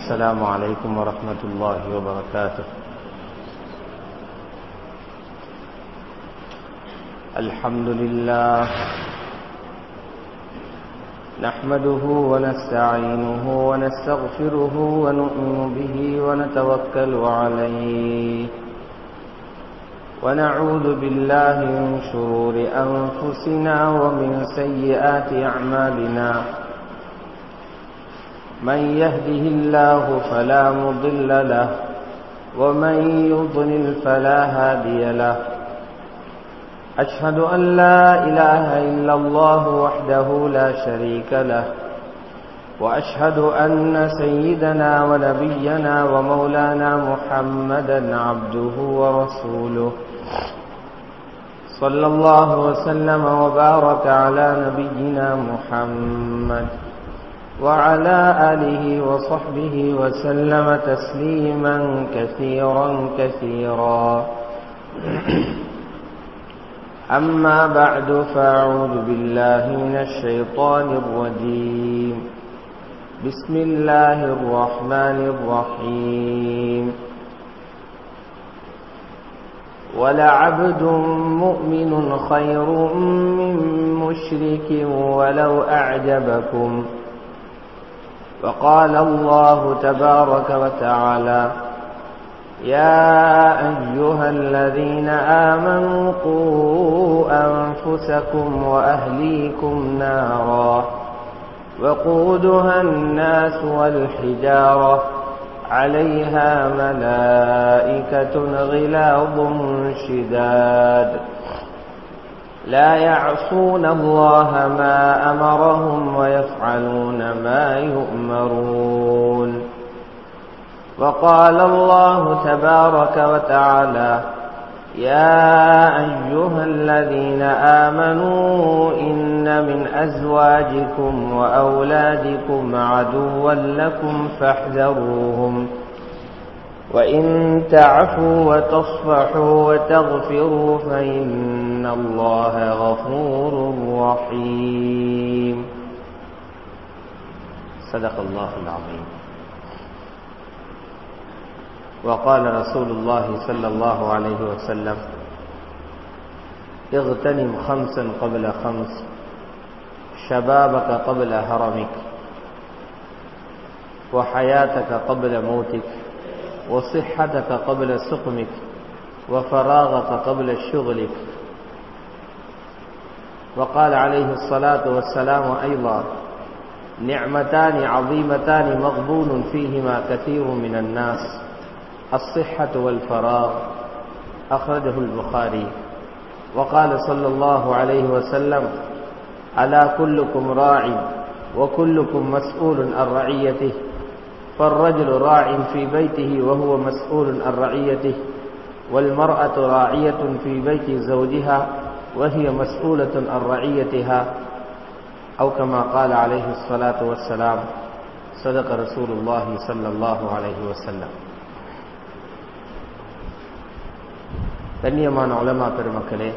السلام عليكم ورحمة الله وبركاته الحمد لله نحمده ونستعينه ونستغفره ونؤمن به ونتوكل عليه ونعوذ بالله من شرور أنفسنا ومن سيئات أعمالنا من يهده الله فلا مضل له ومن يضلل فلا هادي له أشهد أن لا إله إلا الله وحده لا شريك له وأشهد أن سيدنا ونبينا ومولانا محمدا عبده ورسوله صلى الله وسلم وبارك على نبينا محمد وعلى آله وصحبه وسلم تسليما كثيرا كثيرا أما بعد فأعوذ بالله من الشيطان الرجيم بسم الله الرحمن الرحيم ولعبد مؤمن خير من مشرك ولو أعجبكم وقال الله تبارك وتعالى يا أيها الذين آمنوا قوا أنفسكم وأهليكم نارا وقودها الناس والحجارة عليها ملائكة غلاظ شداد لا يعصون الله ما أمرهم ويفعلون ما يؤمرون وقال الله تبارك وتعالى يا أيها الذين آمنوا إن من أزواجكم وأولادكم عدوا لكم فاحذروهم وإن تعفوا وتصفحوا وتغفروا فإن الله غفور رحيم صدق الله العظيم وقال رسول الله صلى الله عليه وسلم اغتنم خمسا قبل خمس شبابك قبل هرمك وحياتك قبل موتك وصحتك قبل سقمك وفراغك قبل شغلك وقال عليه الصلاة والسلام أيضا نعمتان عظيمتان مغبون فيهما كثير من الناس الصحة والفراغ أخرجه البخاري وقال صلى الله عليه وسلم ألا كلكم راع وكلكم مسؤول عن رعيته فالرجل راع في بيته وهو مسؤول عن رعيته والمرأة راعية في بيت زوجها وهي مسؤولة عن رعيتها أو كما قال عليه الصلاة والسلام صدق رسول الله صلى الله عليه وسلم கண்ணியமான உலமா பெருமக்களே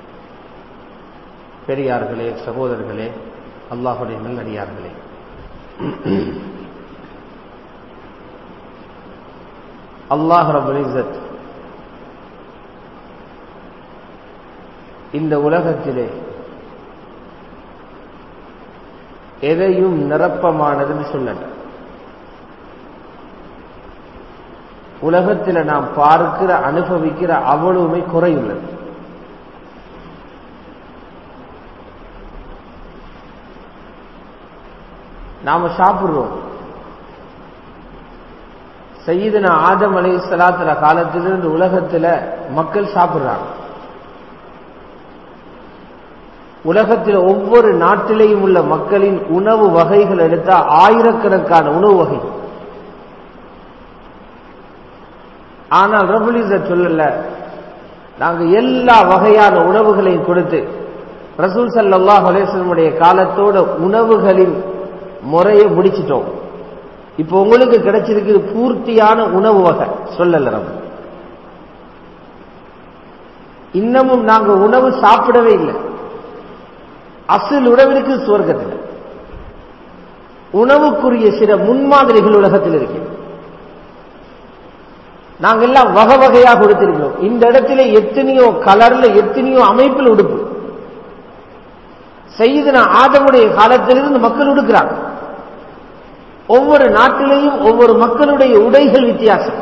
பெரியார்களே சகோதரர்களே அல்லாஹுடைய நல்லடியார்களே அல்லாஹ் ரபுலிசத் இந்த உலகத்திலே எதையும் நிரப்பமானதுன்னு சொல்லல உலகத்தில் நாம் பார்க்கிற அனுபவிக்கிற அவ்வளவுமே குறையுள்ளது நாம சாப்பிடுறோம் சையீதனா ஆதம் அலை சலாத்துல காலத்திலிருந்து உலகத்துல மக்கள் சாப்பிடுறாங்க உலகத்தில் ஒவ்வொரு நாட்டிலேயும் உள்ள மக்களின் உணவு வகைகள் எடுத்தா ஆயிரக்கணக்கான உணவு வகை ஆனால் ரபுலிச சொல்லல நாங்க எல்லா வகையான உணவுகளையும் கொடுத்து ரசூல் சல்லாஹ் அலேசனுடைய காலத்தோட உணவுகளின் முறையை முடிச்சிட்டோம் இப்போ உங்களுக்கு கிடைச்சிருக்கு பூர்த்தியான உணவு வகை சொல்லல ரபு இன்னமும் நாங்க உணவு சாப்பிடவே இல்லை அசில் உணவிற்கு சுவர்க்கத்தில் உணவுக்குரிய சில முன்மாதிரிகள் உலகத்தில் இருக்கு நாங்க எல்லாம் வகை வகையா கொடுத்திருக்கிறோம் இந்த இடத்துல எத்தனையோ கலர்ல எத்தனையோ அமைப்பில் உடுப்பு செய்தன ஆதமுடைய காலத்திலிருந்து மக்கள் உடுக்கிறாங்க ஒவ்வொரு நாட்டிலேயும் ஒவ்வொரு மக்களுடைய உடைகள் வித்தியாசம்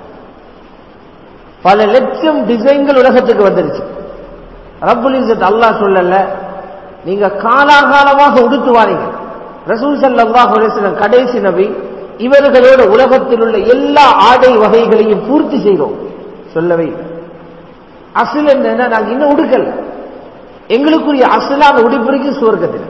பல லட்சம் டிசைன்கள் உலகத்துக்கு வந்துருச்சு ரப்புல் இஸ்ஸத் அல்லாஹ் சொல்லல நீங்க காலாகாலமாக உடுத்து வாரீங்க ரசூல் ஸல்லல்லாஹு அலைஹி வஸல்லம் கடைசி நபி இவர்களோட உலகத்தில் உள்ள எல்லா ஆடை வகைகளையும் பூர்த்தி செய்தோம் சொல்லவே இல்லை அசில் என்ன நாங்க இன்னும் உடுக்கல எங்களுக்குரிய அசலான உடுப்பிற்கு சுவர்க்கத்தில்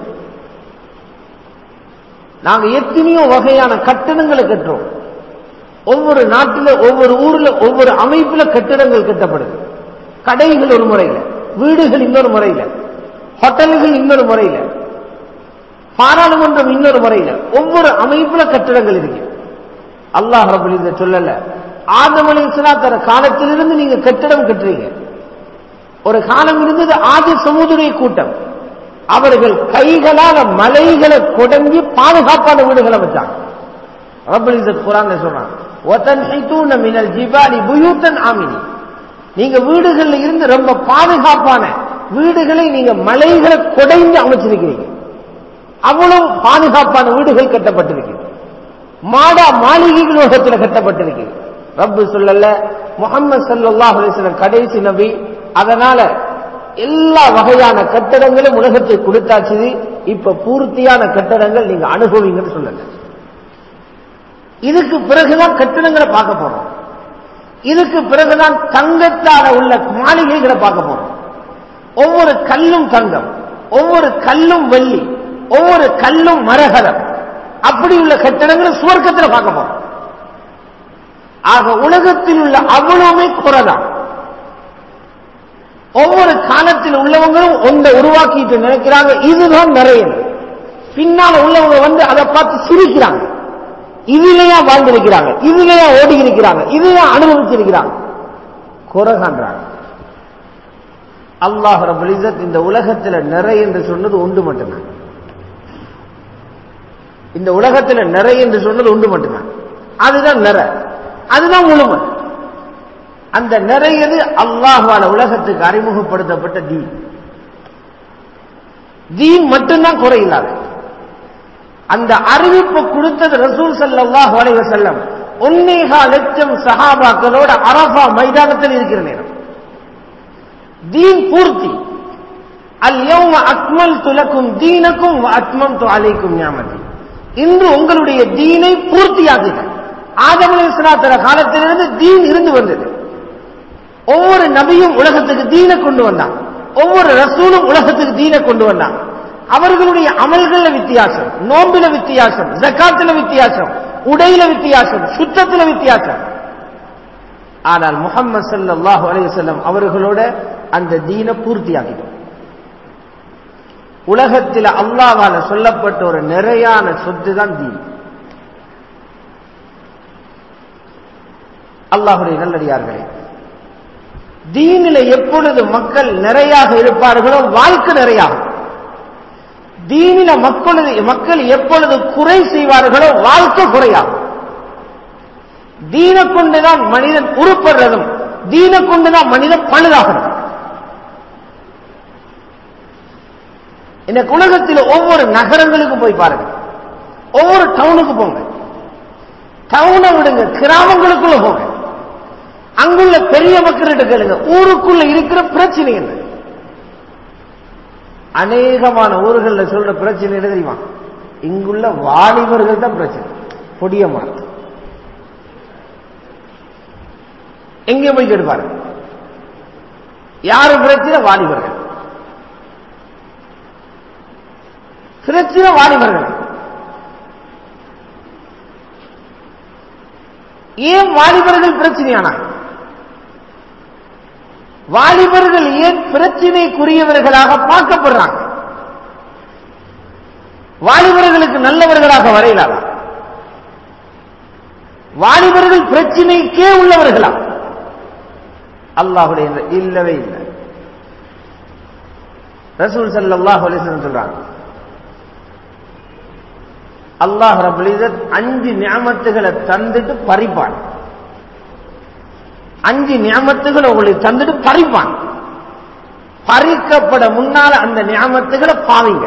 நாங்க எத்தனையோ வகையான கட்டணங்களை கட்டுறோம் ஒவ்வொரு நாட்டில் ஒவ்வொரு ஊர்ல ஒவ்வொரு அமைப்புல கட்டிடங்கள் கட்டப்படுது கடைகள் ஒரு முறையில வீடுகள் இன்னொரு முறையில ஹோட்டல்கள் இன்னொரு முறையில பாராளுமன்றம் இன்னொரு முறையில ஒவ்வொரு அமைப்புல கட்டிடங்கள் இருக்கு அல்லாஹ் ரபுல் இதை சொல்லல ஆதம் அலி தர காலத்திலிருந்து நீங்க கட்டிடம் கட்டுறீங்க ஒரு காலம் இருந்தது ஆதி சமூதுடைய கூட்டம் அவர்கள் கைகளால மலைகளை கொடங்கி பாதுகாப்பான வீடுகளை வச்சாங்க ரபுல் இசத் குரான் சொல்றான் ஒத்தன் மினல் ஜிபாலி புயூத்தன் ஆமினி நீங்க வீடுகள்ல இருந்து ரொம்ப பாதுகாப்பான வீடுகளை நீங்க மலைகளை கொடைந்து அமைச்சிருக்கிறீங்க அவ்வளவு பாதுகாப்பான வீடுகள் கட்டப்பட்டிருக்கு மாடா மாளிகைகள் உலகத்தில் கட்டப்பட்டிருக்கு ரப்பு சொல்லல முகமது சல்லாஹ் அலிஸ்லம் கடைசி நபி அதனால எல்லா வகையான கட்டடங்களும் உலகத்தை கொடுத்தாச்சு இப்ப பூர்த்தியான கட்டடங்கள் நீங்க அனுபவிங்கன்னு சொல்லல இதுக்கு பிறகுதான் கட்டடங்களை பார்க்க போறோம் இதுக்கு பிறகுதான் தங்கத்தால உள்ள மாளிகைகளை பார்க்க போறோம் ஒவ்வொரு கல்லும் தங்கம் ஒவ்வொரு கல்லும் வெள்ளி ஒவ்வொரு கல்லும் மரகதம் அப்படி உள்ள கட்டடங்களை சுவர்க்கத்தில் பார்க்க போறோம் ஆக உலகத்தில் உள்ள அவ்வளவுமே குறைதான் ஒவ்வொரு காலத்தில் உள்ளவங்களும் ஒன்றை உருவாக்கிட்டு நினைக்கிறாங்க இதுதான் நிறைய பின்னால உள்ளவங்க வந்து அதை பார்த்து சிரிக்கிறாங்க இதுலயா வாழ்ந்திருக்கிறாங்க இதுலயா ஓடி இருக்கிறாங்க இதுலயா அனுபவிச்சிருக்கிறாங்க குறை காண்றாங்க அல்லாஹ் ரபுல் இஸ்ஸத் இந்த உலகத்தில் நிறை என்று சொன்னது உண்டு மட்டும்தான் இந்த உலகத்தில் நிறை என்று சொன்னது உண்டு மட்டும்தான் அதுதான் நிற அதுதான் முழுமை அந்த நிறையது அல்லாஹால உலகத்துக்கு அறிமுகப்படுத்தப்பட்ட தீன் தீன் மட்டும்தான் குறையில்லாத அந்த அறிவிப்பு கொடுத்தது ரசூல் சல்லாஹ் அலைவ செல்லம் ஒன்னேகா லட்சம் சஹாபாக்களோட அரபா மைதானத்தில் இருக்கிற நேரம் தீன் பூர்த்தி அல் யௌம அக்மல் துலக்கும் தீனக்கும் அத்மம் அலைக்கும் ஞாமதி இன்று உங்களுடைய தீனை பூர்த்தியாக்குங்கள் ஆதம் அலிஸ்லாத்தர காலத்திலிருந்து தீன் இருந்து வந்தது ஒவ்வொரு நபியும் உலகத்துக்கு தீனை கொண்டு வந்தான் ஒவ்வொரு ரசூலும் உலகத்துக்கு தீனை கொண்டு வந்தான் அவர்களுடைய அமல்கள வித்தியாசம் நோம்பில வித்தியாசம் ஜக்காத்துல வித்தியாசம் உடையில வித்தியாசம் சுத்தத்துல வித்தியாசம் ஆனால் முகமது சல்லாஹூ அலையம் அவர்களோட அந்த தீனை பூர்த்தியாக்கிட்டோம் உலகத்தில் அல்லாவால சொல்லப்பட்ட ஒரு நிறையான சொத்து தான் தீன் அல்லாஹுடைய நல்லடியார்களே தீனில எப்பொழுது மக்கள் நிறையாக இருப்பார்களோ வாழ்க்கை நிறையாகும் தீனில மக்களது மக்கள் எப்பொழுது குறை செய்வார்களோ வாழ்க்கை குறையாகும் தீன கொண்டுதான் மனிதன் உருப்படுறதும் தீன கொண்டுதான் மனிதன் பழுதாகணும் இந்த உலகத்தில் ஒவ்வொரு நகரங்களுக்கும் போய் பாருங்க ஒவ்வொரு டவுனுக்கு போங்க டவுனை விடுங்க கிராமங்களுக்குள்ள போங்க அங்குள்ள பெரிய மக்கள்கிட்ட கேளுங்க ஊருக்குள்ள இருக்கிற பிரச்சனை என்ன அநேகமான ஊர்களில் சொல்ற பிரச்சனை என்ன தெரியுமா இங்குள்ள வாலிபர்கள் தான் பிரச்சனை பொடிய மாறும் எங்கே போய் கேட்பாரு யாரு பிரச்சனை வாலிபர்கள் பிரச்சனை வாலிபர்கள் ஏன் வாலிபர்கள் பிரச்சனையானாங்க வாலிபர்கள் ஏன் பிரச்சினைக்குரியவர்களாக பார்க்கப்படுறாங்க வாலிபர்களுக்கு நல்லவர்களாக வரையிலாதா வாலிபர்கள் பிரச்சினைக்கே உள்ளவர்களா அல்லாஹுடைய இல்லவே இல்லை ரசூல் சல்லாஹ் அலிஸ்லம் சொல்றாங்க அல்லாஹ் ரபுலிசத் அஞ்சு ஞாபகத்துகளை தந்துட்டு பறிப்பான் அஞ்சு நியமத்துகளை உங்களுக்கு தந்துட்டு பறிப்பான் பறிக்கப்பட முன்னால அந்த நியமத்துகளை பாவிங்க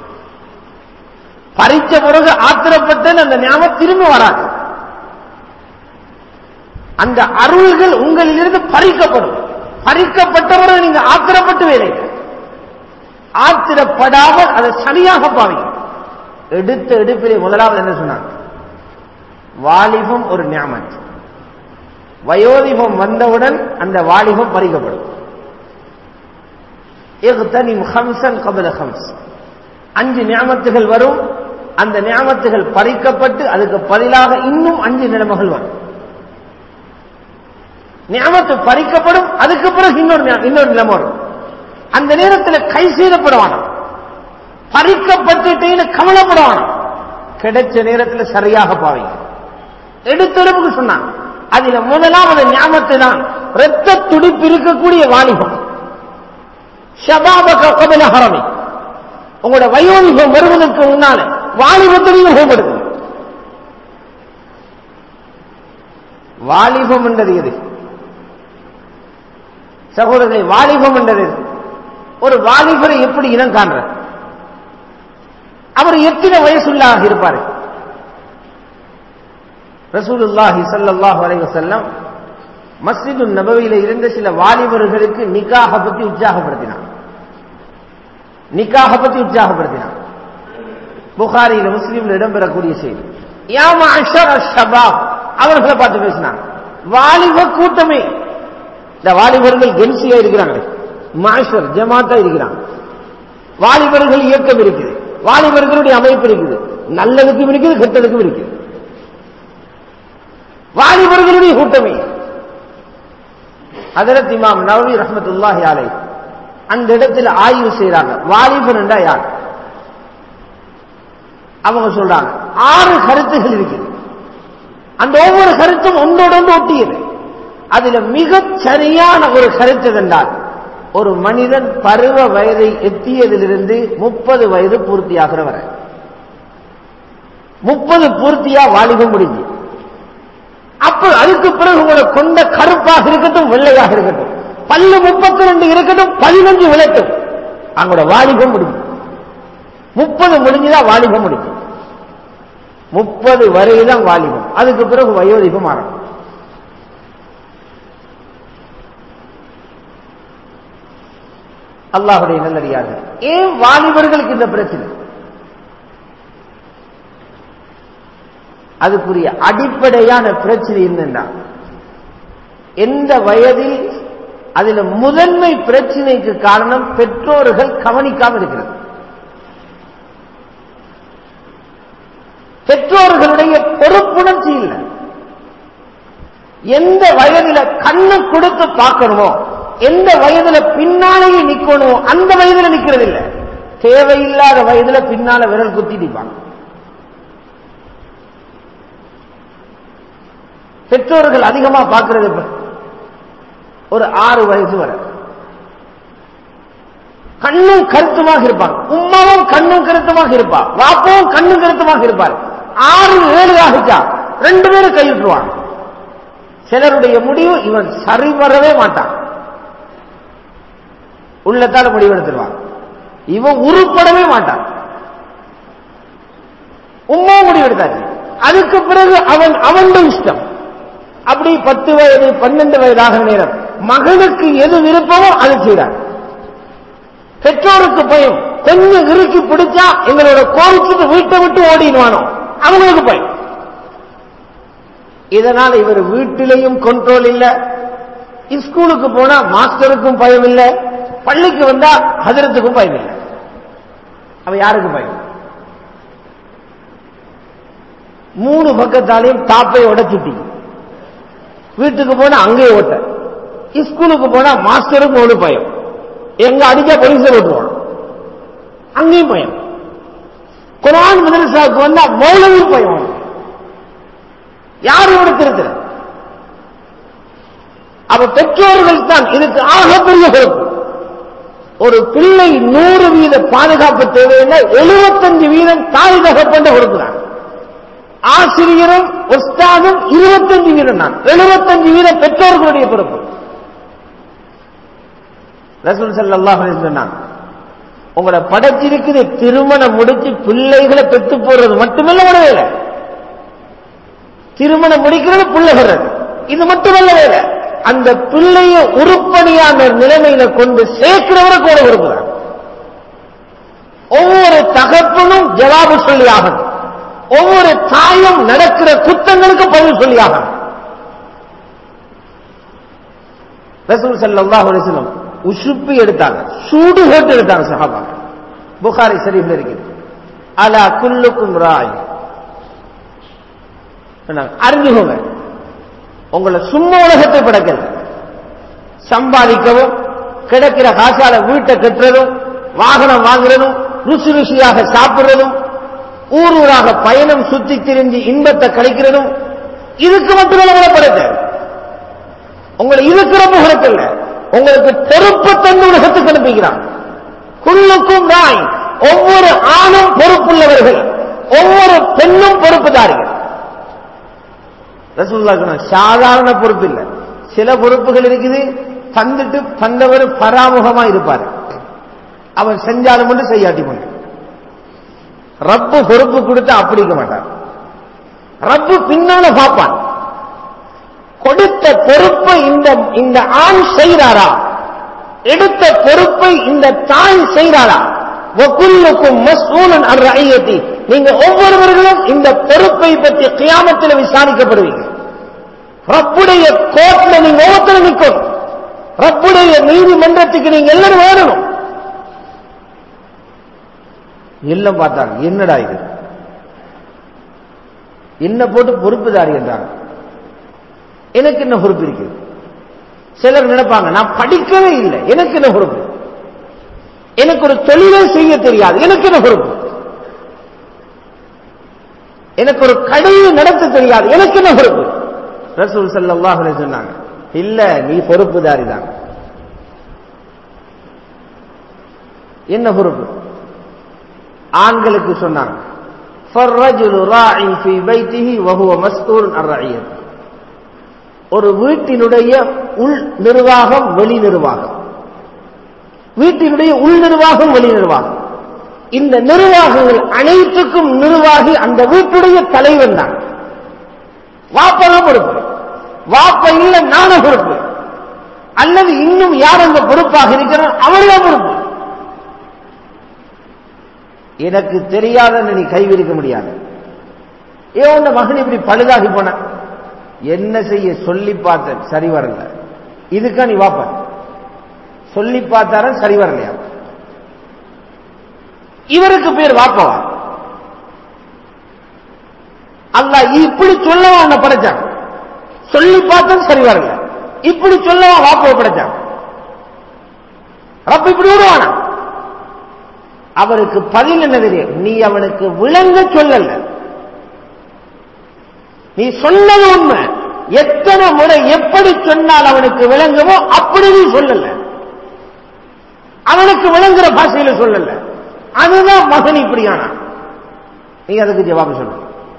பறிச்ச பிறகு ஆத்திரப்பட்டு அந்த ஞாபகம் திரும்ப வராது அந்த அருள்கள் உங்களிலிருந்து பறிக்கப்படும் பறிக்கப்பட்ட பிறகு நீங்க ஆத்திரப்பட்டு வேலை ஆத்திரப்படாமல் அதை சரியாக பாவிங்க எடுத்த எடுப்பிலே முதலாவது என்ன சொன்னாங்க வாலிபம் ஒரு ஞாபகம் வயோதிபம் வந்தவுடன் அந்த வாலிபம் பறிக்கப்படும் அஞ்சு நியமத்துகள் வரும் அந்த நியமத்துகள் பறிக்கப்பட்டு அதுக்கு பதிலாக இன்னும் அஞ்சு நிலைமைகள் வரும் நியமத்து பறிக்கப்படும் அதுக்கு பிறகு இன்னொரு இன்னொரு நிலைமை வரும் அந்த நேரத்தில் கை செய்தப்படுவான பறிக்கப்பட்டுட்டேன்னு கவலைப்படுவான கிடைச்ச நேரத்தில் சரியாக பாவீங்க எடுத்தெடுப்புக்கு சொன்னான் அதுல முதலாவது ஞாபகத்தை தான் ரத்த துடிப்பு இருக்கக்கூடிய வாலிபம் ஷபாபக கபில ஹரமி உங்களோட வயோதிகம் வருவதற்கு முன்னால வாலிபத்திலையும் மேம்படுது வாலிபம் என்றது எது சகோதரர்களை வாலிபம் என்றது ஒரு வாலிபரை எப்படி இனம் காண்ற அவர் எத்தனை வயசுள்ளாக இருப்பார் ரசூலுல்லாஹி சல்லாஹு அலைஹி வஸல்லம் மஸ்ஜிது நபவியில இருந்த சில வாலிபர்களுக்கு நிக்காக பத்தி உற்சாகப்படுத்தினார் நிக்காக பத்தி உற்சாகப்படுத்தினார் புகாரியில முஸ்லீம்ல இடம்பெறக்கூடிய செய்தி யாமா அஷர் ஷபாப் அவர்களை பார்த்து பேசினாங்க வாலிப கூட்டமே இந்த வாலிபர்கள் கென்சியா இருக்கிறாங்க மாஷர் ஜமாத்தா இருக்கிறாங்க வாலிபர்கள் இயக்கம் இருக்குது வாலிபர்களுடைய அமைப்பு இருக்குது நல்லதுக்கும் இருக்குது கெட்டதுக்கும் இருக்குது வாலிபர்களுடைய கூட்டமே அதரத் இமாம் நவவி ரஹமத்துல்லாஹி அலை அந்த இடத்துல ஆய்வு செய்யறாங்க வாலிபன் என்றா யார் அவங்க சொல்றாங்க ஆறு கருத்துகள் இருக்குது அந்த ஒவ்வொரு கருத்தும் ஒன்றோடு ஒட்டியது அதுல மிகச் சரியான ஒரு கருத்து என்றால் ஒரு மனிதன் பருவ வயதை எத்தியதிலிருந்து முப்பது வயது பூர்த்தியாகிற வரை முப்பது பூர்த்தியா வாலிபம் முடிஞ்சு அப்ப அதுக்கு பிறகு உங்களை கொண்ட கருப்பாக இருக்கட்டும் வெள்ளையாக இருக்கட்டும் பல்லு முப்பத்தி ரெண்டு இருக்கட்டும் பதினஞ்சு விளட்டும் அவங்களோட வாலிபம் முடிஞ்சு முப்பது முடிஞ்சுதான் வாலிபம் முடிஞ்சு முப்பது வரைதான் வாலிபம் அதுக்கு பிறகு வயோதிபம் ஆரம்பம் அல்லாஹுடைய நல்லடியார்கள் ஏன் வாலிபர்களுக்கு இந்த பிரச்சனை அதுக்குரிய அடிப்படையான பிரச்சனை என்னன்னா எந்த வயதில் அதுல முதன்மை பிரச்சனைக்கு காரணம் பெற்றோர்கள் கவனிக்காம இருக்கிறது பெற்றோர்களுடைய பொறுப்புணர்ச்சி இல்லை எந்த வயதில கண்ணு கொடுத்து பார்க்கணுமோ எந்த வயதுல பின்னாலேயே நிக்கணுமோ அந்த வயதுல நிக்கிறது இல்லை தேவையில்லாத வயதுல பின்னால விரல் குத்தி நிற்பாங்க பெற்றோர்கள் அதிகமா பார்க்கிறது இப்ப ஒரு ஆறு வயசு வரை கண்ணும் கருத்துமாக இருப்பாங்க உமாவும் கண்ணும் கருத்துமாக இருப்பா வாப்பாவும் கண்ணும் கருத்துமாக இருப்பார் ஆறு ஏழு ஆகிச்சா ரெண்டு பேரும் கையிட்டுருவாங்க சிலருடைய முடிவு இவன் சரி வரவே மாட்டான் உள்ளத்தால முடிவெடுத்துருவான் இவன் உருப்படவே மாட்டான் உமா முடிவெடுத்தாச்சு அதுக்கு பிறகு அவன் அவன் இஷ்டம் அப்படி பத்து வயது பன்னெண்டு வயதாக நேரம் மகனுக்கு எது விருப்பமோ அது செய்றார் பெற்றோருக்கு பயம் கொஞ்சம் இறுக்கி பிடிச்சா எங்களோட கோவிச்சுட்டு வீட்டை விட்டு ஓடிடுவானோ அவங்களுக்கு பயம் இதனால இவர் வீட்டிலையும் கண்ட்ரோல் இல்ல ஸ்கூலுக்கு போனா மாஸ்டருக்கும் பயம் இல்ல பள்ளிக்கு வந்தா ஹதரத்துக்கும் பயம் இல்லை அவ யாருக்கு பயம் மூணு பக்கத்தாலையும் தாப்பை உடைச்சுட்டி வீட்டுக்கு போனா அங்கேயே ஓட்ட ஸ்கூலுக்கு போனா மாஸ்டருக்கும் ஒரு பயம் எங்க அடிச்சா போலீஸ ஓட்டுவான் அங்கேயும் பயம் குரான் மதரசாவுக்கு வந்தா மௌலவி பயம் யாரும் இவனை திருத்தல அவ பெற்றோர்கள் தான் இதுக்கு ஆகப்பெரிய பொறுப்பு ஒரு பிள்ளை நூறு வீத பாதுகாப்பு தேவையில்லை எழுபத்தஞ்சு வீதம் தாய் தகப்பன்ற பொறுப்பு தான் ஆசிரியரும் உஸ்தாதும் இருபத்தஞ்சு வீதம் தான் எழுபத்தஞ்சு வீதம் பெற்றோர்களுடைய பொறுப்பு ரசூல் ஸல்லல்லாஹு அலைஹி சொன்னாங்க உங்களை படைச்சிருக்குது திருமணம் முடிச்சு பிள்ளைகளை பெத்து போடுறது மட்டுமல்ல ஒரு வேலை திருமணம் முடிக்கிறது பிள்ளை வர்றது இது மட்டுமல்ல வேலை அந்த பிள்ளைய உருப்படியான நிலைமையில கொண்டு சேர்க்கிறவரை கூட விரும்புகிறார் ஒவ்வொரு தகப்பனும் ஜவாபு சொல்லி ஆகணும் ஒவ்வொரு தாயும் நடக்கிற குத்தங்களுக்கு பதில் சொல்லி ஆகணும் ரசூல் ஸல்லல்லாஹு அலைஹி வஸல்லம் உசுப்பி எடுத்தாங்க சூடு போட்டு எடுத்தாங்க சஹாபா புகாரி ஷரீஃப்ல இருக்குது அலா குல்லுக்கும் ராய் சொன்னாங்க, அறிஞ்சுக்கோங்க உங்களை சும்மா உலகத்தை படைக்கல சம்பாதிக்கவும் கிடைக்கிற காசால வீட்டை கட்டுறதும் வாகனம் வாங்குறதும் ருசி ருசியாக சாப்பிடுறதும் ஊர் ஊராக பயணம் சுத்தி திரிஞ்சு இன்பத்தை கழிக்கிறதும் இதுக்கு மட்டும் உங்களை படைத்த உங்களை இதுக்கு ரொம்ப குறைக்கல உங்களுக்கு பொறுப்பு தந்து உலகத்துக்கு அனுப்பிக்கிறான் குள்ளுக்கும் ராய் ஒவ்வொரு ஆணும் பொறுப்புள்ளவர்கள் ஒவ்வொரு பெண்ணும் பொறுப்புதாரிகள் ரசூலுல்லாஹ் சொன்னாங்க, சாதாரண பொறுப்பு இல்ல சில பொறுப்புகள் இருக்குது தந்துட்டு தந்தவர் பராமுகமா இருப்பாரு அவன் செஞ்சாலும் மட்டும் செய்யாட்டி பண்ணு ரப்பு பொறுப்பு கொடுத்தா அப்படிக்க மாட்டான் ரப்பு பின்னால பார்ப்பான் கொடுத்த பொறுப்பை இந்த இந்த ஆண் செய்கிறாரா எடுத்த பொறுப்பை இந்த தாய் செய்கிறாரா வகுல்லுக்கும் மஸ்ஊலன் அர் ரஐயத்தி நீங்க ஒவ்வொருவர்களும் இந்த பொறுப்பை பற்றி கியாமத்தில் விசாரிக்கப்படுவீங்க ரப்புடைய கோர்ட்ல நீங்க ஒவ்வொருத்தரும் நிற்கணும் ரப்புடைய நீதிமன்றத்துக்கு நீங்க எல்லாரும் வரணும் எல்லாம் பார்த்தாங்க என்னடா இது என்ன போட்டு பொறுப்புதாரி என்றாங்க எனக்கு என்ன பொறுப்பு இருக்குது சிலர் நினைப்பாங்க நான் படிக்கவே இல்லை எனக்கு என்ன பொறுப்பு எனக்கு ஒரு தொழிலே செய்ய தெரியாது எனக்கு என்ன பொறுப்பு எனக்கு ஒரு கடையை நடத்த தெரியாது எனக்கு என்ன பொறுப்பு ரசூல் ஸல்லல்லாஹு அலைஹி சொன்னாங்க இல்ல நீ பொறுப்புதாரி தான் என்ன பொறுப்பு ஆண்களுக்கு சொன்னாங்க فَالرَّجُلُ رَاعٍ فِي بَيْتِهِ وَهُوَ مَسْئُولٌ عَنْ رَعِيَّتِهِ ஒரு வீட்டினுடைய உள் நிர்வாகம் வெளி நிர்வாகம் வீட்டினுடைய உள் நிர்வாகம் வெளி நிர்வாகம் இந்த நிர்வாகங்கள் அனைத்துக்கும் நிர்வாகி அந்த வீட்டுடைய தலைவன் தான் வாப்பதான் பொறுப்பு வாப்ப இல்ல நான பொறுப்பு அல்லது இன்னும் யார் அந்த பொறுப்பாக இருக்கிறார் அவர்தான் பொறுப்பு எனக்கு தெரியாதன்னு நீ கைவிரிக்க முடியாது ஏன் உன் மகன் இப்படி பழுதாகி போன என்ன செய்ய சொல்லி பார்த்தேன் சரி வரல இதுக்கா நீ வாப்ப சொல்லி பார்த்தார சரி வரலையா இவருக்கு பேர் வாப்பவா அல்லாஹ் இப்படி சொல்லவா உன்னை படைச்சான் சொல்லி பார்த்தா சரி வரல இப்படி சொல்லவா வாப்பவை படைச்சான் ரப்ப இப்படி விடுவானா அவருக்கு பதில் என்ன தெரியும் நீ அவனுக்கு விளங்க சொல்லல நீ சொன்னது உண்மை எத்தனை முறை எப்படி சொன்னால் அவனுக்கு விளங்குமோ அப்படி நீ சொல்லல அவனுக்கு விளங்குற பாஷையில சொல்லல அதுதான் மகன் இப்படியானா நீ அதுக்கு ஜவாபு சொல்லு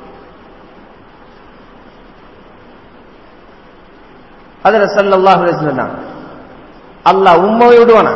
அதுல சல்லல்லாஹு அலைஹி வஸல்லம் அல்லாஹ் உம்மை விடுவானா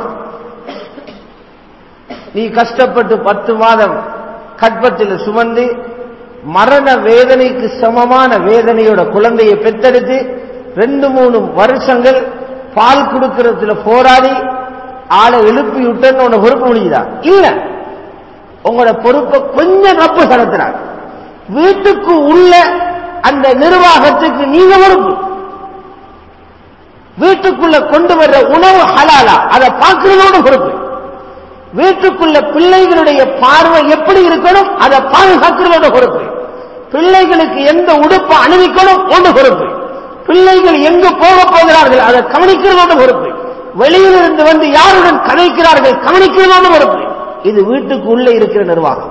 நீ கஷ்டப்பட்டு பத்து மாதம் கற்பத்தில் சுமந்து மரண வேதனைக்கு சமமான வேதனையோட குழந்தையை பெத்தெடுத்து ரெண்டு மூணு வருஷங்கள் பால் கொடுக்கறதுல போராடி ஆளை எழுப்பி விட்டன்னு உன பொறுப்பு முடியுதா இல்ல உங்களோட பொறுப்பை கொஞ்சம் ரப்பு செலுத்துறார் வீட்டுக்கு உள்ள அந்த நிர்வாகத்துக்கு நீங்க பொறுப்பு வீட்டுக்குள்ள கொண்டு வர்ற உணவு ஹலாலா அதை பார்க்கிறதோட பொறுப்பு வீட்டுக்குள்ள பிள்ளைகளுடைய பார்வை எப்படி இருக்கணும் அதை பாதுகாக்கிறதோட பொறுப்பு பிள்ளைகளுக்கு எந்த உடுப்பை அணிவிக்கணும் ஒன்று பொறுப்பு பிள்ளைகள் எங்கு போக போகிறார்கள் அதை கவனிக்கிறதோட பொறுப்பு வெளியிலிருந்து வந்து யாருடன் கதைக்கிறார்கள் கவனிக்கிறதோட பொறுப்பு இது வீட்டுக்கு உள்ளே இருக்கிற நிர்வாகம்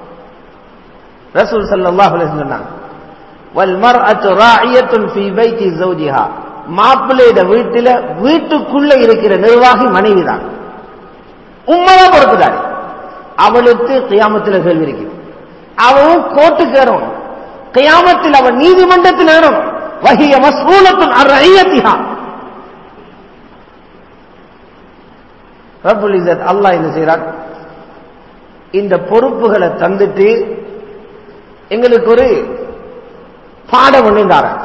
ரசூல் ஸல்லல்லாஹு அலைஹி வஸல்லம் சொன்னாங்க வல் மர்அத்து ராஇயத்துன் ஃபீ பைத்தி ஜௌஜிஹா மாப்பிள்ளையோட வீட்டில வீட்டுக்குள்ள இருக்கிற நிர்வாகி மனைவிதான் உண்மைதான் பொறுப்புதாரி அவளுக்கு கியாமத்தில் கேள்வி இருக்கு அவன் கோர்ட்டுக்கு ஏறணும் கியாமத்தில் அவன் நீதிமன்றத்தில் ஏறும் வகிய மசூலத்துன் அரையத்திகா ரப்புல் இஸ்ஸத் அல்லாஹ் என்ன செய்றான் இந்த பொறுப்புகளை தந்துட்டு எங்களுக்கு ஒரு பாடம் ஒண்ணு தாரேன்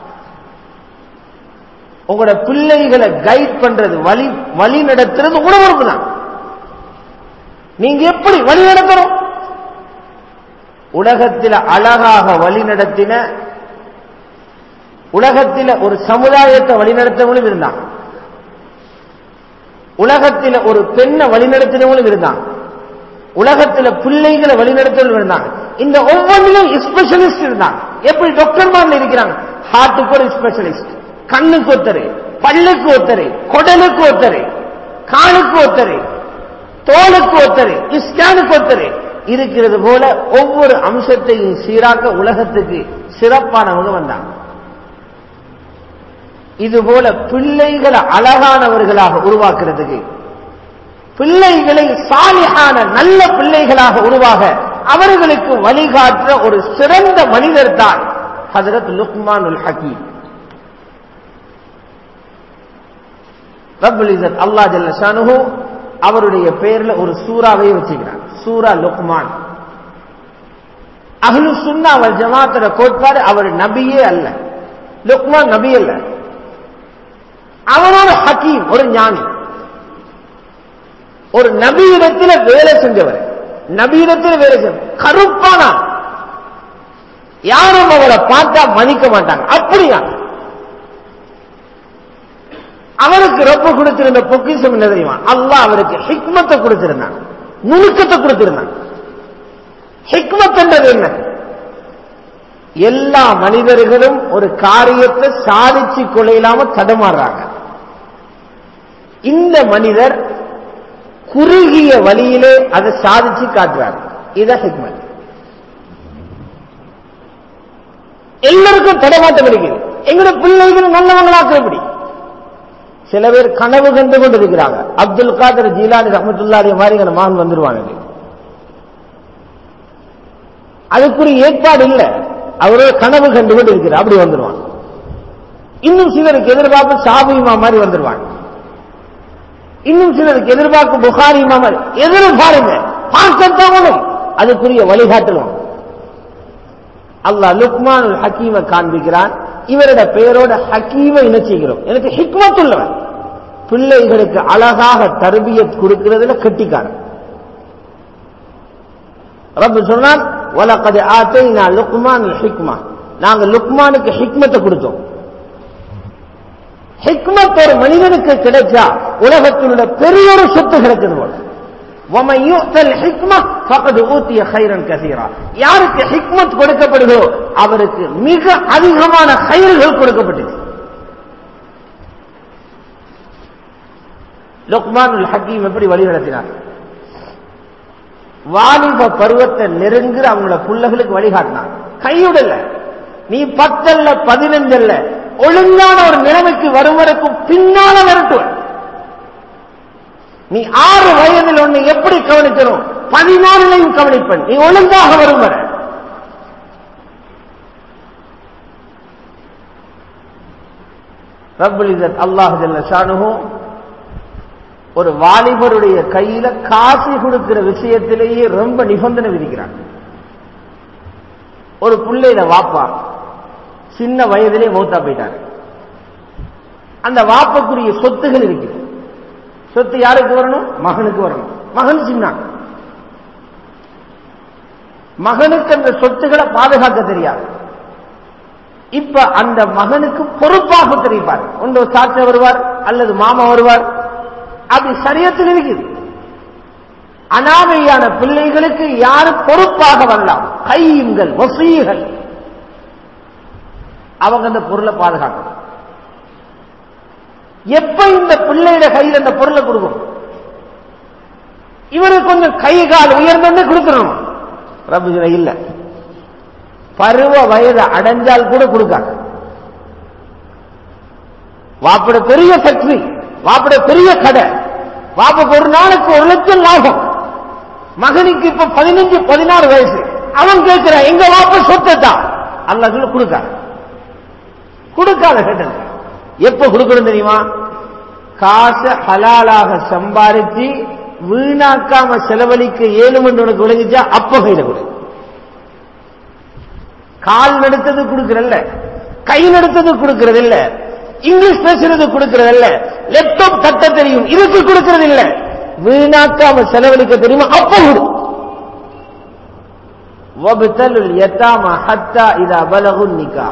உங்களோட பிள்ளைகளை கைட் பண்றது வழி வழி நடத்துறது உங்களோட பொறுப்பு தான் நீங்க எப்படி வழி நடத்தணும் உலகத்தில் அழகாக வழி நடத்தின உலகத்தில் ஒரு சமுதாயத்தை வழிநடத்தவங்களும் இருந்தாங்க உலகத்தில் ஒரு பெண்ணை வழிநடத்தினவங்களும் இருந்தாங்க உலகத்தில் பிள்ளைகளை வழிநடத்தவங்களும் இருந்தாங்க இந்த ஒவ்வொன்றிலும் ஸ்பெஷலிஸ்ட் இருந்தாங்க எப்படி டாக்டர்மார்ல இருக்கிறாங்க ஹார்ட்டுக்கு ஒரு ஸ்பெஷலிஸ்ட் கண்ணுக்கு ஒத்தரு பல்லுக்கு ஒத்தரு குடலுக்கு ஒத்தரு காலுக்கு ஒத்தரு தோலுக்கு ஒத்தரு ஸ்கேனுக்கு ஒத்தரு இருக்கிறது போல ஒவ்வொரு அம்சத்தையும் சீராக்க உலகத்துக்கு சிறப்பானவங்க வந்தாங்க இது போல பிள்ளைகளை அழகானவர்களாக உருவாக்குறதுக்கு பிள்ளைகளை சாலியான நல்ல பிள்ளைகளாக உருவாக அவர்களுக்கு வழிகாற்ற ஒரு சிறந்த மனிதர் தான் ஹதரத் லுக்மானுல் ஹக்கீம் ரப்புல் இஸ்ஸத் அல்லாஹ் ஜல்ல ஷானுஹு அவருடைய பெயர்ல ஒரு சூறாவை வச்சுக்கிறார் சூரா லுக்மான் அஹ்லு சுன்னா வல் ஜமாத்தோட கோட்பாடு அவர் நபியே அல்ல லுக்மான் நபி அல்ல அவனோட ஹக்கீம் ஒரு ஞானி ஒரு நபியிடத்தில் வேலை செஞ்சவர் நபியிடத்தில் வேலை செஞ்ச கருப்பானா யாரும் அவரை பார்த்தா மதிக்க மாட்டாங்க அப்படியா அவருக்கு ரொம்ப கொடுத்திருந்த பொக்கிஷம் என்ன தெரியுமா அல்லாஹ் அவருக்கு ஹிக்மத்தை கொடுத்திருந்தான் நுணுக்கத்தை கொடுத்திருந்தான் ஹிக்மத் என்றது என்ன எல்லா மனிதர்களும் ஒரு காரியத்தை சாதிச்சு கொள்ளையிலாம தடுமாறுறாங்க இந்த மனிதர் குறுகிய வழியிலே அதை சாதிச்சு காட்டுறார் இத ஹிக்மத் எல்லாருக்கும் தடமாட்டம் இருக்குது எங்களோட பிள்ளைகள் நல்லவங்களாக்க எப்படி சில பேர் கனவு கண்டு கொண்டு இருக்கிறாங்க அப்துல் காதர் ஜீலானி ரஹமத்துல்லாடைய மாதிரி எங்க மகன் வந்துருவாங்க அதுக்குரிய ஏற்பாடு இல்ல அவரே கனவு கண்டு கொண்டு இருக்கிறார் அப்படி வந்துருவாங்க இன்னும் சிலருக்கு எதிர்பார்ப்பு சாபிமா மாதிரி வந்துருவாங்க இன்னும் சிலருக்கு எதிர்பார்க்கும் புகாரிமா மாதிரி எதிரும் பாருங்க பார்க்கத்தான் அதுக்குரிய வழிகாட்டலும் அல்லாஹ் லுக்மான் ஹக்கீமை காண்பிக்கிறான் இவரோட பெயரோட ஹக்கீமை இணைச்சிக்கிறோம் எனக்கு ஹிக்மத் உள்ளவன் பிள்ளைகளுக்கு அழகாக தர்பியத் கொடுக்கிறதுல கெட்டிக்காரன் ரப்பு சொன்னான் வலக்கது ஆத்தை நான் லுக்மான் ஹிக்மா நாங்க லுக்மானுக்கு ஹிக்மத்தை கொடுத்தோம் ஹிக்மத் ஒரு மனிதனுக்கு கிடைச்சா உலகத்தில் உள்ள பெரிய ஒரு சொத்து கிடைச்சது போல وَمَنْ يُؤْتَ الْحِكْمَةَ فَقَدْ أُوتِيَ خَيْرًا كَثِيرًا யாருக்கு ஹிக்மத் கொடுக்கப்படுதோ அவருக்கு மிக அதிகமான கயிறுகள் கொடுக்கப்பட்டது லுக்மானுல் ஹக்கீம் எப்படி வழிநடத்தினார் வாலிப பருவத்தை நெருங்குற அவங்களோட பிள்ளைகளுக்கு வழிகாட்டினார் கையுடல நீ பத்தல்ல பதினஞ்சல்ல ஒழுங்கான ஒரு நிலைமைக்கு வரும் வரைக்கும் பின்னால வரட்டும் நீ ஆறு வயதில் ஒண்ணு எப்படி கவனிக்கணும் பதினாலுலையும் கவனிப்பன் நீ ஒழுங்காக வரும் வர ரப்புல் இசத் அல்லாஹ் ஜல்ல ஷானுஹு ஒரு வாலிபருடைய கையில காசு கொடுக்கிற விஷயத்திலேயே ரொம்ப நிபந்தனை விதிக்கிறான் ஒரு பிள்ளையில வாப்பா சின்ன வயதிலே மௌத்தா போயிட்டாரு அந்த வாப்பக்குரிய சொத்துகள் இருக்குது சொத்து யாருக்கு வரணும் மகனுக்கு வரணும் மகன் சின்ன மகனுக்கு அந்த சொத்துக்களை பாதுகாக்க தெரியாது இப்ப அந்த மகனுக்கு பொறுப்பாக தெரிவிப்பார் ஒன்று சாச்சா வருவார் அல்லது மாமா வருவார் அது சரியத்தில் இருக்குது அனாமையான பிள்ளைகளுக்கு யாரு பொறுப்பாக வரலாம் கையுங்கள் வசீகள் அவங்க அந்த பொருளை பாதுகாக்கணும் எப்ப இந்த பிள்ளையோட கையில் அந்த பொருளை கொடுக்கும் இவருக்கு கொஞ்சம் கை கால் உயர்ந்தே கொடுக்கணும் ரபுஜன இல்ல பருவ வயது அடைஞ்சால் கூட கொடுக்காது வாப்பட பெரிய ஃபேக்டரி வாப்பட பெரிய கடை வாப்புக்கு ஒரு நாளுக்கு ஒரு லட்சம் லாபம் மகனுக்கு இப்ப பதினஞ்சு பதினாறு வயசு அவன் கேட்கிறான் எங்க வாப்ப சொத்தத்தான் அல்லாஹ் சொல்ல கொடுக்காத கொடுக்காத கேட்டது எப்ப கொடுக்கணும் தெரியுமா காசை ஹலாலாக சம்பாதிச்சு வீணாக்காம செலவழிக்க ஏழும் என்று உனக்கு விளங்கிச்சா அப்ப கையில கொடு கால் நடுத்தது கொடுக்கறல்ல கை நடுத்தது கொடுக்கறது இல்ல இங்கிலீஷ் பேசுறது கொடுக்கறது இல்ல லேப்டாப் தட்ட தெரியும் இதுக்கு கொடுக்கறது இல்ல வீணாக்காம செலவழிக்க தெரியுமா அப்ப கொடு வபுத்தலுல் யதாமா ஹத்தா இதா பலகுன் நிக்கா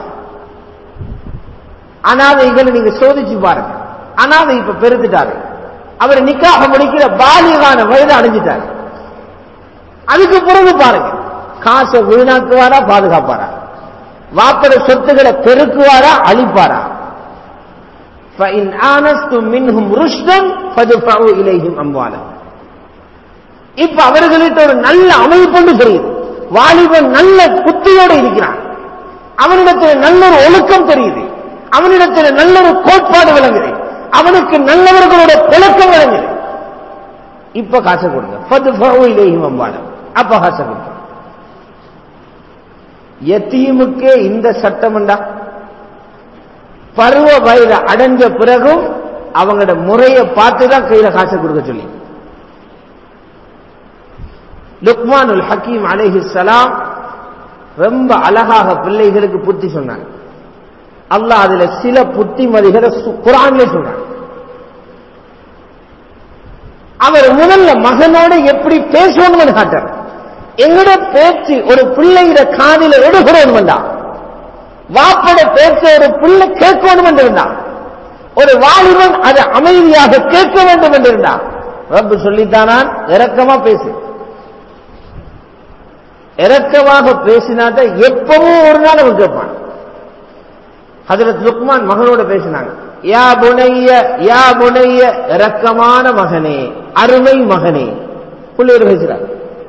அனாதைகளை நீங்க சோதிச்சு பாருங்க அனாதை இப்ப பெருத்துட்டாரு அவர் நிக்காக முடிக்கிற பாலியகான வயது அடைஞ்சிட்டாரு அதுக்கு பிறகு பாருங்க காசை வீணாக்குவாரா பாதுகாப்பாரா வாப்பட சொத்துக்களை பெருக்குவாரா அழிப்பாரா فَإِنْ آنَسْتُمْ مِنْهُمْ رُشْدًا فَادْفَعُوا إِلَيْهِمْ أَمْوَالَهُمْ இப்ப அவர்கள்ட்ட ஒரு நல்ல அமைப்பு தெரியுது வாலிபன் நல்ல புத்தியோடு இருக்கிறான் அவனிடத்தில் நல்ல ஒரு ஒழுக்கம் தெரியுது அவனிடத்தில் நல்ல ஒரு கோட்பாடு விளங்குது அவனுக்கு நல்லவர்களோட பழக்கம் விளங்குது இப்ப காசை கொடுங்க ஃபத்ஃபஉ இலைஹிம் அம்வாலம் அப்ப காசை கொடுங்க யத்தீமுக்கே இந்த சட்டம்டா பருவ வயது அடைஞ்ச பிறகும் அவங்களோட முறையை பார்த்து தான் கையில காசை கொடுக்க சொல்லி லுக்மானுல் ஹக்கீம் அலைஹி சலாம் ரொம்ப அழகாக பிள்ளைகளுக்கு புத்தி சொன்னாங்க அல்லாஹ் அதுல சில புத்திமதிகளை சு- குர்ஆன்ல சொன்னாங்க அவர் முதல்ல மகனோட எப்படி பேசணும்னு காட்டார் எங்கட பேச்சு ஒரு பிள்ளைகிற காதில எடுகிறோம் வந்தா வாப்பட பேச்ச ஒரு பிள்ளை கேட்கணும் என்று இருந்தா ஒரு வாலிபன் அதை அமைதியாக கேட்க வேண்டும் என்று இருந்தா ரப்பு சொல்லித்தானான் இரக்கமா பேசு இரக்கமாக பேசினாதான் எப்பவும் ஒரு நாள் அவன் கேட்பான் ஹஜரத் லுக்மான் மகனோட பேசினாங்க யா புனைய யா புனைய இரக்கமான மகனே அருமை மகனே பிள்ளையோட பேசுறார்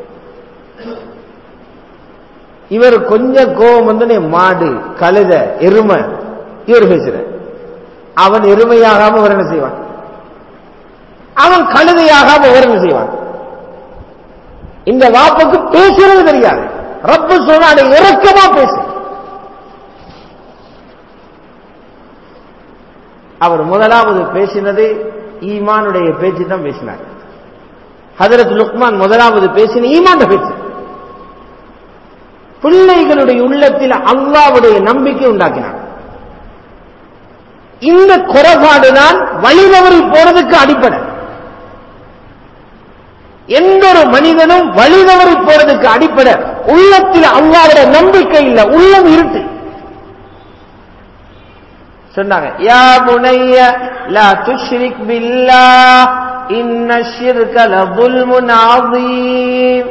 இவர் கொஞ்சம் கோபம் வந்து மாடு கழுத எருமை இவர் பேசுற அவன் எருமையாகாம இவர் என்ன செய்வான் அவன் கழுதையாகாம இவர் என்ன செய்வான் இந்த வாப்புக்கு பேசுறது தெரியாது ரப்பு சொன்ன இறக்கமா பேசு அவர் முதலாவது பேசினது ஈமானுடைய பேச்சு தான் பேசினார் ஹதரத் லுக்மான் முதலாவது பேசின ஈமான் பேச்சு பிள்ளைகளுடைய உள்ளத்தில் அல்லாவுடைய நம்பிக்கை உண்டாக்கினார் இந்த குறைபாடு தான் வழிதவறி போறதுக்கு அடிப்படை எந்த ஒரு மனிதனும் வழிதவறி போறதுக்கு அடிப்படை உள்ளத்தில் அல்லாவுடைய நம்பிக்கை இல்லை உள்ளம் இருட்டு சொன்னாங்க யா புனைய லா துஷ்ரிக் பில்லாஹ் இன்ன ஷிர்க லظுல்முன் அதீம்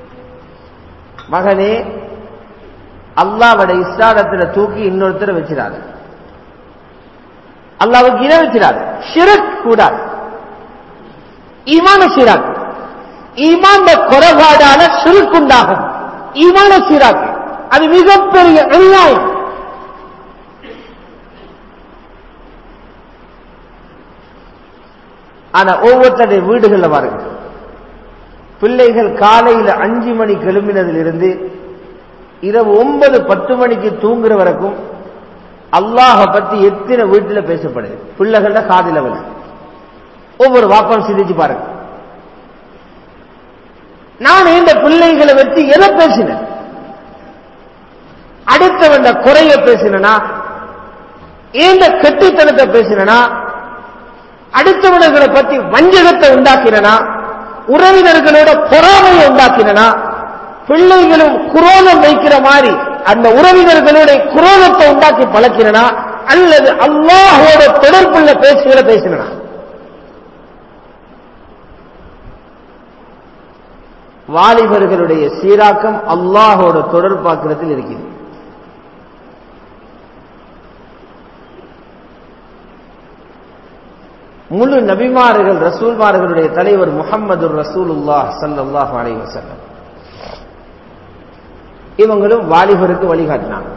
மகனே அல்லாவோட இஸ்லாடத்துல தூக்கி இன்னொருத்தரை வச்சிடாது அல்லாவுக்கு இணை வச்சிடாது ஷிரக் கூடாது ஈமான சீராக்கு ஈமான குறைபாடான சுருக்குண்டாகும் ஈமான சீராக்கு அது மிகப்பெரிய அநியாயம் ஆனா ஒவ்வொருத்தருடைய வீடுகள்ல பாருங்க பிள்ளைகள் காலையில அஞ்சு மணி கிளம்பினதிலிருந்து இரவு ஒன்பது பத்து மணிக்கு தூங்குற வரைக்கும் அல்லாஹ பத்தி எத்தனை வீட்டுல பேசப்படுது பிள்ளைகள காதில விழ ஒவ்வொரு வாப்பம் சிந்திச்சு பாருங்க நான் இந்த பிள்ளைகளை வச்சு எதை பேசினேன் அடுத்தவன் குறைய பேசினா ஏந்த கெட்டித்தனத்தை பேசினா அடுத்தவர்களை பற்றி வஞ்சகத்தை உண்டாக்கினா உறவினர்களோட பொறாமையை உண்டாக்கினா பிள்ளைகளும் குரோதம் வைக்கிற மாதிரி அந்த உறவினர்களோட குரோதத்தை உண்டாக்கி பழக்கினா அல்லது அல்லாஹோட தொடர்புள்ள பேச்சுகளை பேசினா வாலிபர்களுடைய சீராக்கம் அல்லாஹோட தொடர்பாக்கிறதில் இருக்கிறது முழு நபிமார்கள் ரசூல்மார்களுடைய தலைவர் முகம்மது ரசூலுல்லாஹ் சல்லாஹ் அலை வசல்லம் இவங்களும் வாலிபருக்கு வழிகாட்டினாங்க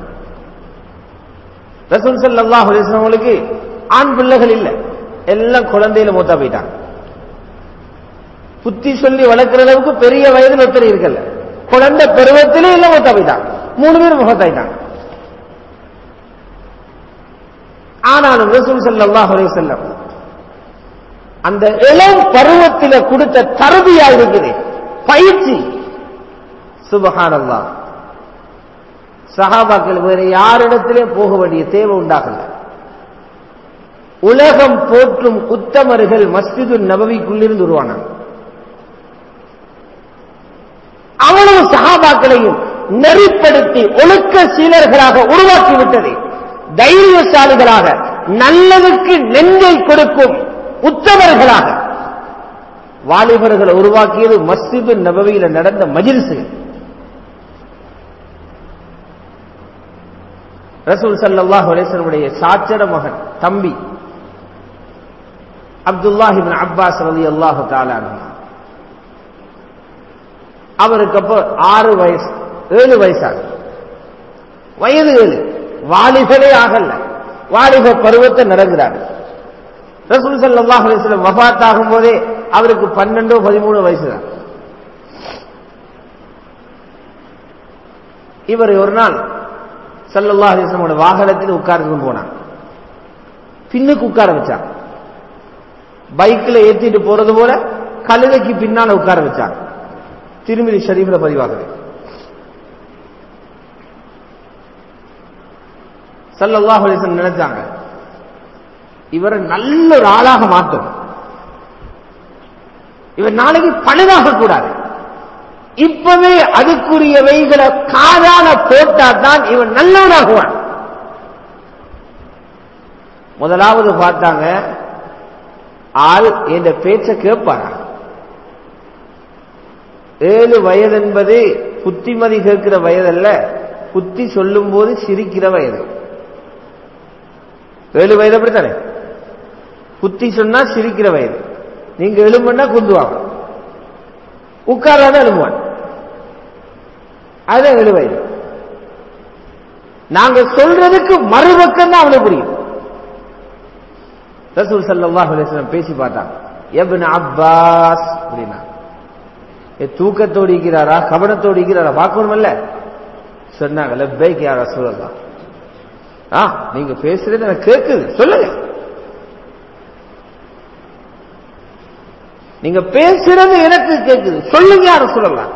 ரசூல் சல்லாஹ் அலிஸ்லாமங்களுக்கு ஆண் பிள்ளைகள் இல்லை எல்லாம் குழந்தையில மூத்தா போயிட்டாங்க புத்தி சொல்லி வளர்க்கிற அளவுக்கு பெரிய வயதில் ஒருத்தர் இருக்கல குழந்தை பருவத்திலே எல்லாம் மூத்தா போயிட்டாங்க மூணு பேர் முகத்தாயிட்டாங்க ஆனாலும் ரசூல் ஸல்லல்லாஹு அலைஹி வஸல்லம் அந்த இளம் பருவத்தில கொடுத்த தருதியா இருக்குது பயிற்சி சுபஹானல்லாஹ் சஹாபாக்கள் வேற யாரிடத்திலே போக வேண்டிய தேவை உண்டாகல உலகம் போற்றும் உத்தமர்கள் மஸ்ஜிது நபவிக்குள்ளிருந்து உருவானாங்க அவ்வளவு சகாபாக்களையும் நெறிப்படுத்தி ஒழுக்க சீலர்களாக உருவாக்கி விட்டது தைரியசாலிகளாக நல்லதுக்கு நெஞ்சை கொடுக்கும் உத்தமர்களாக வாலிபர்களை உருவாக்கியது மஸ்ஜிது நபவியில நடந்த மஜிலிசுகள் ரசூல் சல்லாஹ் அலேசனுடைய சாச்சட மகன் தம்பி அப்துல்லாஹிபின் அப்பாஸ் ரதி அல்லாஹு தாலான் அவருக்கு அப்போ ஆறு வயசு ஏழு வயசாக வயது ஏழு வாலிபனே ஆகல வாலிப பருவத்தை நடக்கிறார் ரசூல் சல்லாஹ் அலிஸ்லம் வபாத் ஆகும் போதே அவருக்கு பன்னெண்டோ பதிமூணு வயசு தான் இவர் ஒரு நாள் சல்லல்லா அலிஸ்லமோட வாகனத்தில் உட்கார்ந்து கொண்டு போனான் பின்னுக்கு உட்கார வச்சான் பைக்கில் ஏத்திட்டு போறது போல கழுதைக்கு பின்னால உட்கார வச்சாங்க திருமதி ஷரீஃப்ல பதிவாகுது சல்லல்லாஹு அலிஸ்லம் நினைச்சாங்க இவரை நல்ல ஒரு ஆளாக மாற்றும் இவர் நாளைக்கு பழுதாக கூடாது இப்பவே அதுக்குரியவைகளை காதால போட்டா தான் இவன் நல்லவனாகுவான் முதலாவது பார்த்தாங்க ஆள் என்ற பேச்ச கேட்பாரா ஏழு வயது என்பது புத்திமதி கேட்கிற வயதல்ல புத்தி சொல்லும் போது சிரிக்கிற வயது ஏழு வயது அப்படித்தானே புத்தி சொன்னா சிரிக்கிற வயது நீங்க எலும்புன்னா குந்துவாங்க உட்காராத எழும்புவான் அது ஏழு வயது நாங்க சொல்றதுக்கு மறுபக்கம் தான் அவனுக்கு புரியும் ரசூல் சல்லாஹ் அலிஸ்லாம் பேசி பார்த்தாங்க எப்ன அப்பாஸ் அப்படின்னா தூக்கத்தோடு இருக்கிறாரா கவனத்தோடு இருக்கிறாரா பார்க்கணுமல்ல சொன்னாங்க லெப்பைக்கு யாரா சொல்லலாம் ஆ நீங்க பேசுறது எனக்கு கேட்குது சொல்லுங்க நீங்க பேசுறது எனக்கு கேட்குது சொல்லுங்க யார சொல்லலாம்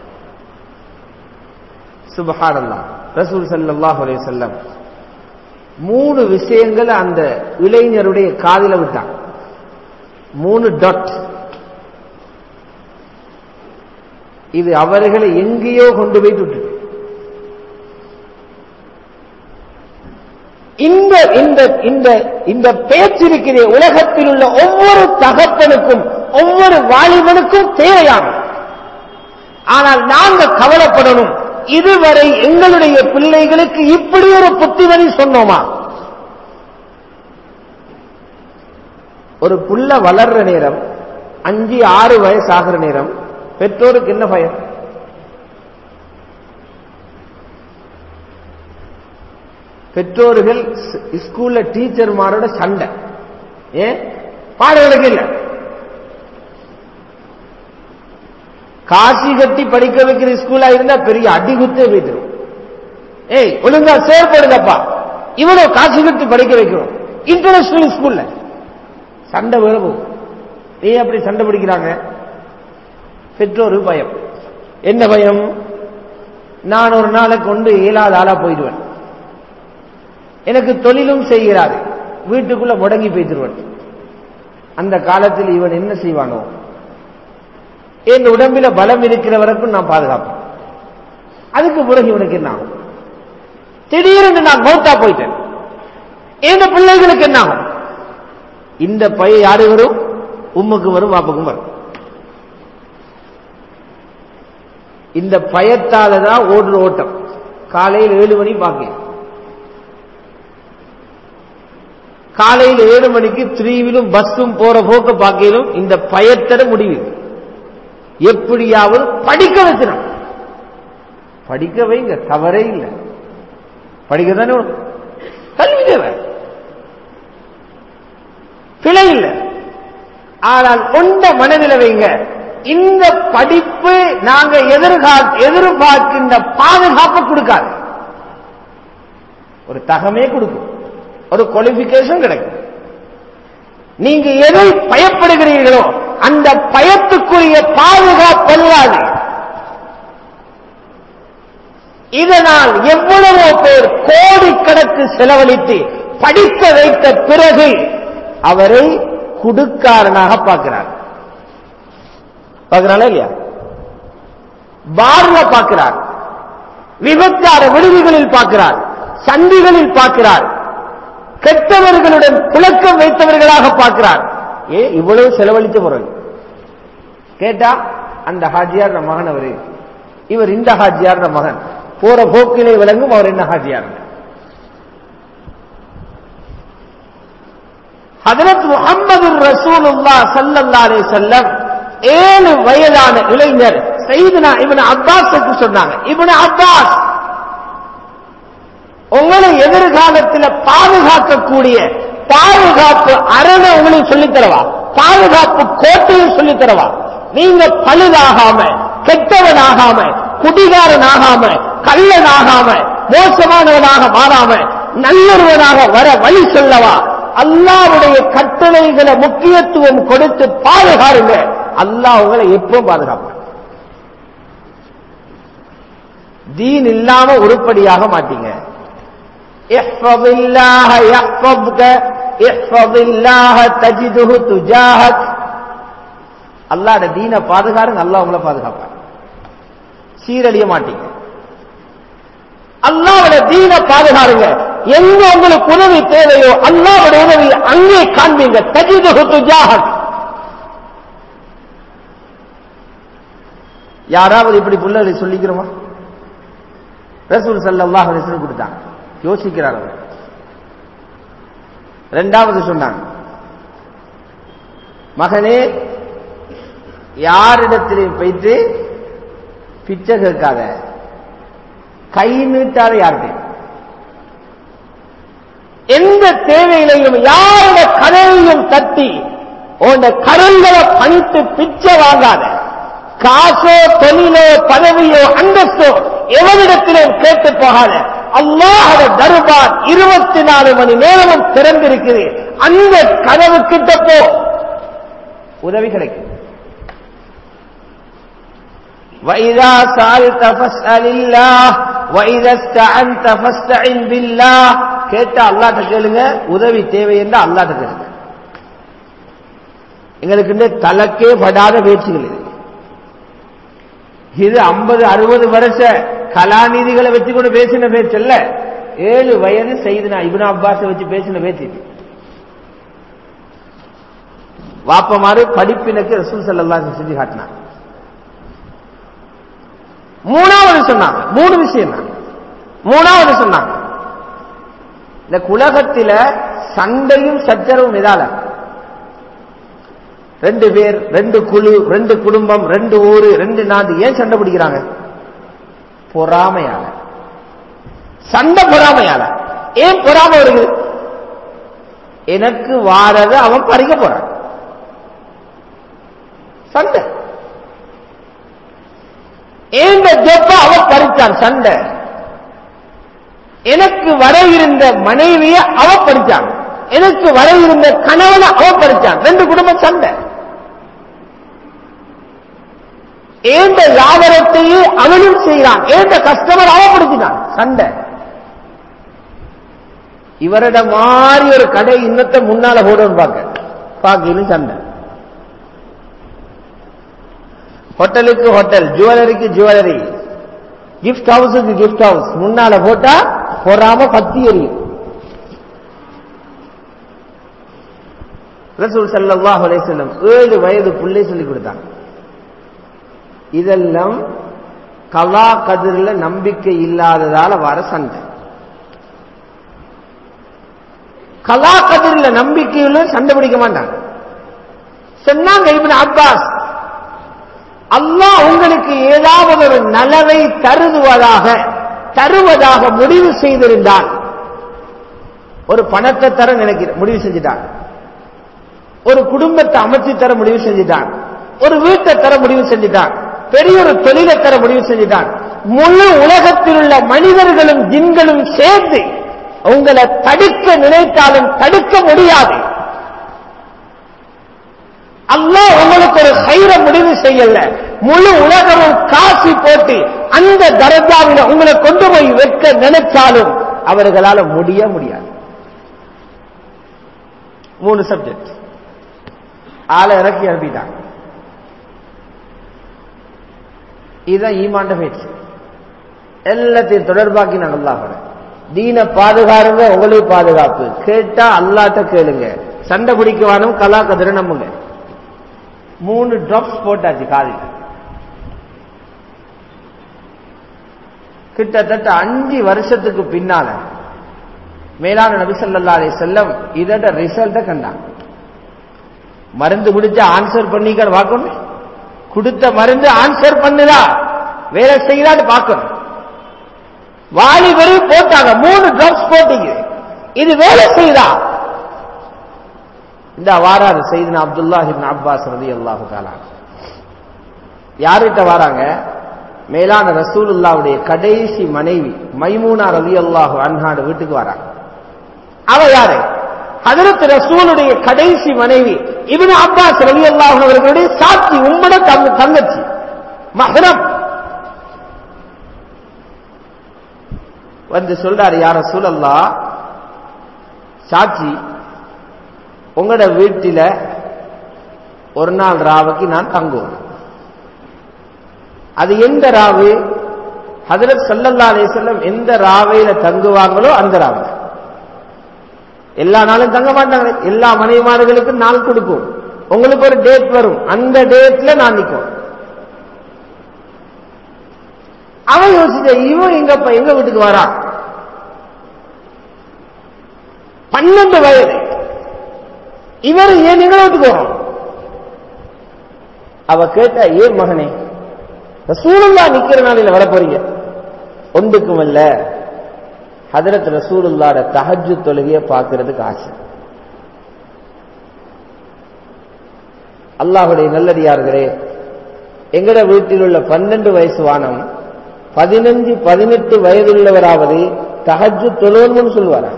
சுபஹானல்லா ரசூல் சல்லாஹ் அலைஹி வஸல்லம் மூணு விஷயங்களை அந்த இளைஞருடைய காதில விட்டான் மூணு டாட் இது அவர்களை எங்கேயோ கொண்டு போய் விட்டு இந்த இந்த இந்த இந்த பேச்சிருக்கிற உலகத்தில் உள்ள ஒவ்வொரு தகப்பனுக்கும் ஒவ்வொரு வாலிபனுக்கும் தேவையானது ஆனால் நாங்க கவலைப்படணும் இதுவரை எங்களுடைய பிள்ளைகளுக்கு இப்படி ஒரு புத்திமதி சொன்னோமா ஒரு புள்ள வளர்ற நேரம் அஞ்சு ஆறு வயசு ஆகிற நேரம் பெற்றோருக்கு என்ன பயம் பெற்றோர்கள் ஸ்கூல்ல டீச்சர்மாரோட சண்டை ஏன் பாடங்களுக்கு இல்லை காசி கட்டி படிக்க வைக்கிற ஸ்கூலா இருந்தா பெரிய அடிகுத்தே வைத்திரும் ஏய் ஒழுங்கா செயற்படுங்கப்பா இவ்வளவு காசு கட்டி படிக்க வைக்கிறோம் இன்டர்நேஷனல் ஸ்கூல்ல சண்டை வேணும் ஏன் அப்படி சண்டை பிடிக்கிறாங்க பெற்றோரு பயம் என்ன பயம் நான் ஒரு நாளை கொண்டு இயலாத ஆளா போயிடுவேன் எனக்கு தொழிலும் செய்கிறாரு வீட்டுக்குள்ள முடங்கி போய்த்திருவன் அந்த காலத்தில் இவன் என்ன செய்வானோ என் உடம்பில பலம் இருக்கிற வரைக்கும் நான் பாதுகாப்பேன் அதுக்கு பிறகு இவனுக்கு என்ன ஆகும் திடீரென்று நான் மௌத்தா போயிட்டேன் எங்க பிள்ளைகளுக்கு என்ன ஆகும் இந்த பைய யாரு வரும் உம்முக்கு வரும் வாப்புக்கும் வரும் இந்த பயத்தால தான் ஓடுற ஓட்டம் காலையில் ஏழு மணி பார்க்க காலையில் ஏழு மணிக்கு த்ரீவிலும் பஸ்ஸும் போற போக்க பார்க்கலும் இந்த பயத்தட முடிவு எப்படியாவது படிக்க வச்சிடும் படிக்க வைங்க தவறே இல்லை படிக்க தானே கல்வி தேவை பிழை இல்லை ஆனால் கொண்ட மனதில் வைங்க இந்த படிப்பு நாங்க எதிர்கா எதிர்பார்க்கின்ற பாதுகாப்பு கொடுக்காது ஒரு தகமே கொடுக்கும் ஒரு குவாலிபிகேஷன் கிடைக்கும் நீங்க எதை பயப்படுகிறீர்களோ அந்த பயத்துக்குரிய பாதுகாப்பல்லாது இதனால் எவ்வளவோ பேர் கோடிக்கணக்கு செலவழித்து படிக்க வைத்த பிறகு அவரை குடுக்காரனாக பார்க்கிறார் பார்க்கிறாளா இல்லையா பார்ல பார்க்கிறார் விபச்சார விடுதிகளில் பார்க்கிறார் சந்திகளில் பார்க்கிறார் கெட்டவர்களுடன் புழக்கம் வைத்தவர்களாக பார்க்கிறார் ஏ இவ்வளவு செலவழித்த பிறகு கேட்டா அந்த ஹாஜியார் மகன் அவரு இவர் இந்த ஹாஜியார் மகன் போற போக்கிலே விளங்கும் அவர் என்ன ஹாஜியார் ஹதரத் முகமது ரசூலுல்லா சல்லல்லா அலே செல்லம் ஏழு வயதான இளைஞர் செய்தனா இவன் அப்பாஸுக்கு சொன்னாங்க இவன் அப்பாஸ் உங்களை எதிர்காலத்தில் பாதுகாக்கக்கூடிய பாதுகாப்பு அரணை உங்களுக்கு சொல்லித்தரவா பாதுகாப்பு கோட்டையும் சொல்லித்தரவா நீங்க பழுதாகாம கெட்டவனாகாம குடிகாரனாகாம கள்ளனாகாம மோசமானவனாக மாறாம நல்லொருவனாக வர வழி சொல்லவா அல்லாவுடைய கட்டளைகளை முக்கியத்துவம் கொடுத்து பாதுகாருங்க அல்லாஹ் உங்களை எப்பவும் பாதுகாப்பான் தீன் இல்லாம உருப்படியாக மாட்டீங்க احفظ الله يحفظك احفظ الله تجده تجاهك அல்லாஹ்ட தீனை பாதுகாருங்க அல்லாஹ் உங்களை பாதுகாப்பார் சீரழிய மாட்டீங்க அல்லாவோட தீனை பாதுகாருங்க எங்க உங்களுக்கு உதவி தேவையோ அல்லாவோட உதவி அங்கே காண்பீங்க தஜிது துஜாஹக் யாராவது இப்படி புள்ளலை சொல்லிக்கிறோமா ரசூல் சல்லாஹ் அலிஸ்லம் கொடுத்தாங்க யோசிக்கிறார் அவர் ரெண்டாவது சொன்னாங்க மகனே யாரிடத்திலையும் போயிட்டு பிச்சை கேட்காத கை நீட்டாத யார்கிட்ட எந்த தேவையிலையும் யாரோட கதவையும் தட்டி உன் கரங்களை பணித்து பிச்சை வாங்காத காசோ தொழிலோ பதவியோ அந்தஸ்தோ எவரிடத்திலும் கேட்டு போகாத அல்லாஹோட தர்பார் இருபத்தி நாலு மணி நேரமும் திறந்திருக்குது அந்த கதவு கிட்ட போ உதவி கிடைக்கும் وإذا سألت فاسأل الله وإذا استعنت فاستعن بالله கேட்டா அல்லாட்ட கேளுங்க உதவி தேவை என்று அல்லாட்ட கேளுங்க எங்களுக்கு இந்த தலக்கே படாத பேச்சுகள் இது இது ஐம்பது அறுபது வருஷ கலாநிதிகளை வச்சு கொண்டு பேசின பேச்சு அல்ல ஏழு வயது செய்து நான் இபின் அப்பாஸை வச்சு பேசின பேச்சு இது வாப்பமாறு படிப்பினுக்கு ரசூல் சல்லா செஞ்சு காட்டினாங்க மூணாவது சொன்னாங்க மூணு விஷயம் தான் மூணாவது சொன்னாங்க இந்த குலகத்தில சண்டையும் சச்சரவும் இதால ரெண்டு பேர் ரெண்டு குழு ரெண்டு குடும்பம் ரெண்டு ஊரு ரெண்டு நாடு ஏன் சண்டை பிடிக்கிறாங்க பொறாமையால சண்டை பொறாமையால ஏன் பொறாமை வருது எனக்கு வாரத அவன் பறிக்க போறான் சண்டை ஏந்த ஜொப்ப அவன் பறிச்சான் சண்டை எனக்கு வர இருந்த மனைவிய அவ பறிச்சான் எனக்கு வர இருந்த கணவனை அவ பறிச்சான் ரெண்டு குடும்பம் சண்டை ஏந்த வியாபாரத்தையே அவனும் செய்கிறான் ஏந்த கஸ்டமர் அவ பிடிச்சிட்டான் சண்டை இவரிட மாதிரி ஒரு கடை இன்னத்தை முன்னால போடுன்னு பார்க்க பார்க்கலும் சண்டை ஹோட்டலுக்கு ஹோட்டல் ஜுவல்லரிக்கு ஜுவல்லரி கிஃப்ட் ஹவுஸுக்கு கிஃப்ட் ஹவுஸ் முன்னால போட்டா பொறாம பத்தி எரியும் ரசூல் சல்லாஹ் அலையம் ஏழு வயது புள்ளை சொல்லி கொடுத்தாங்க இதெல்லாம் கலா கதிரில் நம்பிக்கை இல்லாததால வர சண்டை கலா கதிரில் நம்பிக்கையுள்ள சண்டை பிடிக்க மாட்டாங்க சொன்னாங்க இவன் அப்பாஸ் அல்லாஹ் உங்களுக்கு ஏதாவது ஒரு நலவை தருதுவதாக தருவதாக முடிவு செய்திருந்தால் ஒரு பணத்தை தர நினைக்கிற முடிவு செஞ்சுட்டான் ஒரு குடும்பத்தை அமைச்சு தர முடிவு செஞ்சுட்டான் ஒரு வீட்டை தர முடிவு செஞ்சுட்டான் பெரிய ஒரு தொழிலை தர முடிவு செஞ்சுட்டான் முழு உலகத்தில் உள்ள மனிதர்களும் ஜின்களும் சேர்ந்து உங்களை தடுக்க நினைத்தாலும் தடுக்க முடியாது அல்லாஹ் உங்களுக்கு ஒரு சைர முடிவு செய்யல முழு உலகமும் காசி போட்டு அந்த தரஜாவில உங்களை கொண்டு போய் வைக்க நினைச்சாலும் அவர்களால முடிய முடியாது மூணு சப்ஜெக்ட் ஆளை இறக்கி அனுப்பிட்டாங்க இதுதான் ஈமாண்ட பேச்சு எல்லாத்தையும் தொடர்பாக்கி நான் அல்லாஹ் தீன பாதுகாருங்க உங்களுக்கு பாதுகாப்பு கேட்டா அல்லாட்ட கேளுங்க சண்டை பிடிக்குவானும் கலா கதிர நம்புங்க மூணு டிராப்ஸ் போட்டாச்சு காதில் கிட்டத்தட்ட அஞ்சு வருஷத்துக்கு பின்னால மேலான நபி ஸல்லல்லாஹு அலைஹி செல்லம் இதோட ரிசல்ட்ட கண்டாங்க மருந்து குடிச்ச ஆன்சர் பண்ணிக்க பார்க்கணும் கொடுத்த மருந்து ஆன்சர் பண்ணுதா வேலை செய்யலான்னு பார்க்கணும் வாலிபரு போட்டாங்க மூணு டிராப்ஸ் போட்டீங்க இது வேலை செய்தா இந்த வாராரு செய்தின அப்துல்லாஹ் இப்னு அப்பாஸ் ரலியல்லாஹு தஆலா யார்கிட்ட வராங்க மேலான ரசூலுல்லாவுடைய கடைசி மனைவி மைமூனா ரலியல்லாஹு அன்ஹாட வீட்டுக்கு வராங்க அவ யாரு ஹதரத் ரசூலுடைய கடைசி மனைவி இப்னு அப்பாஸ் ரலியல்லாஹு அவர்களுடைய சாட்சி உம்மட தங்க- தங்கச்சி மஹரம் வந்து சொல்றாரு யார சூழல்லா சாட்சி உங்களோட வீட்டில ஒரு நாள் ராவுக்கு நான் தங்குவேன் அது எந்த ராவு ஹதரத் ஸல்லல்லாஹு அலைஹி வஸல்லம் எந்த ராவையில தங்குவாங்களோ அந்த ராவு எல்லா நாளும் தங்க மாட்டாங்க எல்லா மனைவிமார்களுக்கும் நாள் கொடுக்கும் உங்களுக்கு ஒரு டேட் வரும் அந்த டேட்ல நான் நிற்கும் அவன் யோசிச்ச இவன் எங்கப்பா எங்க வீட்டுக்கு வரா பன்னெண்டு வயது இவர் ஏன் எங்க வீட்டுக்கு வரும் அவ கேட்டா ஏன் மகனே ரசூலுல்லா நிக்கிற நாளில வர போறீங்க ஒன்றுக்கும் அல்ல ஹதரத் ரசூலுல்லாட தஹஜ்ஜு தொழுகைய பார்க்கிறதுக்கு ஆசை அல்லாஹுடைய நல்லடியார்களே எங்கட வீட்டில் உள்ள பன்னெண்டு வயசு வானம் பதினஞ்சு பதினெட்டு வயதுள்ளவராவது தஹஜ்ஜு தொழுவணும்னு சொல்லுவாரா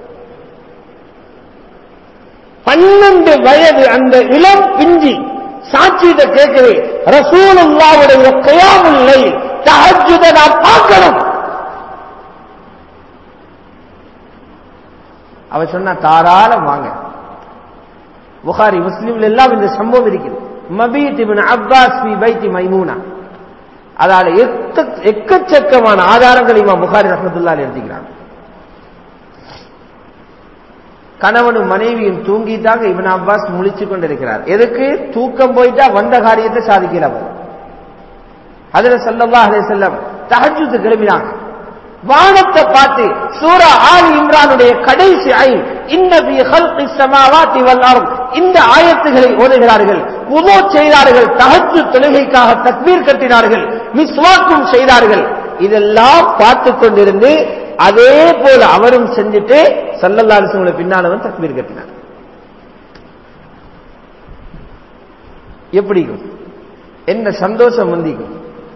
பன்னெண்டு வயது அந்த இளம் பிஞ்சி சாட்சியிட்ட கேட்குது ரசூலுல்லாவுடைய கயாமில்லை தஹஜ்ஜுத நான் பார்க்கணும் அவ சொன்னா தாராளம் வாங்க புகாரி முஸ்லிம்ல எல்லாம் இந்த சம்பவம் இருக்குது மபீத் இப்னு அப்பாஸ் ஃபி பைத்தி மைமூனா அதால எக்க- எக்கச்சக்கமான ஆதாரங்கள் இமாம் புகாரி ரஹ்மத்துல்லாஹி எடுத்துக்கிறாங்க கணவனும் மனைவியும் தூங்கிட்டாங்க இப்னு அப்பாஸ் முழிச்சு கொண்டிருக்கிறார் எதுக்கு தூக்கம் போயிட்டா வந்த காரியத்தை சாதிக்கலாம் அதுல ஸல்லல்லாஹு அலைஹி வஸல்லம் தஹஜ்ஜுத் கிளம்பினாங்க வானத்தை பார்த்து சூரா ஆல் இம்ரானுடைய கடைசி ஐ இன்ன ஃபீ ஹல்கி ஸமாவாத்தி வல் அர்த் இந்த ஆயத்துகளை ஓதுகிறார்கள் உது செய்தார்கள் தஹஜ்ஜுத் தொழுகைக்காக தக்பீர் கட்டினார்கள் மிஸ்வாக்கும் செய்தார்கள் இதெல்லாம் பார்த்து கொண்டிருந்து அதே போல அவரும் செஞ்சுட்டு ஸல்லல்லாஹு அலைஹி வஸல்லம் பின்னாலவன் தக்பீர் கட்டினார் எப்படி இருக்கும்? என்ன சந்தோஷம் வந்திக்கும்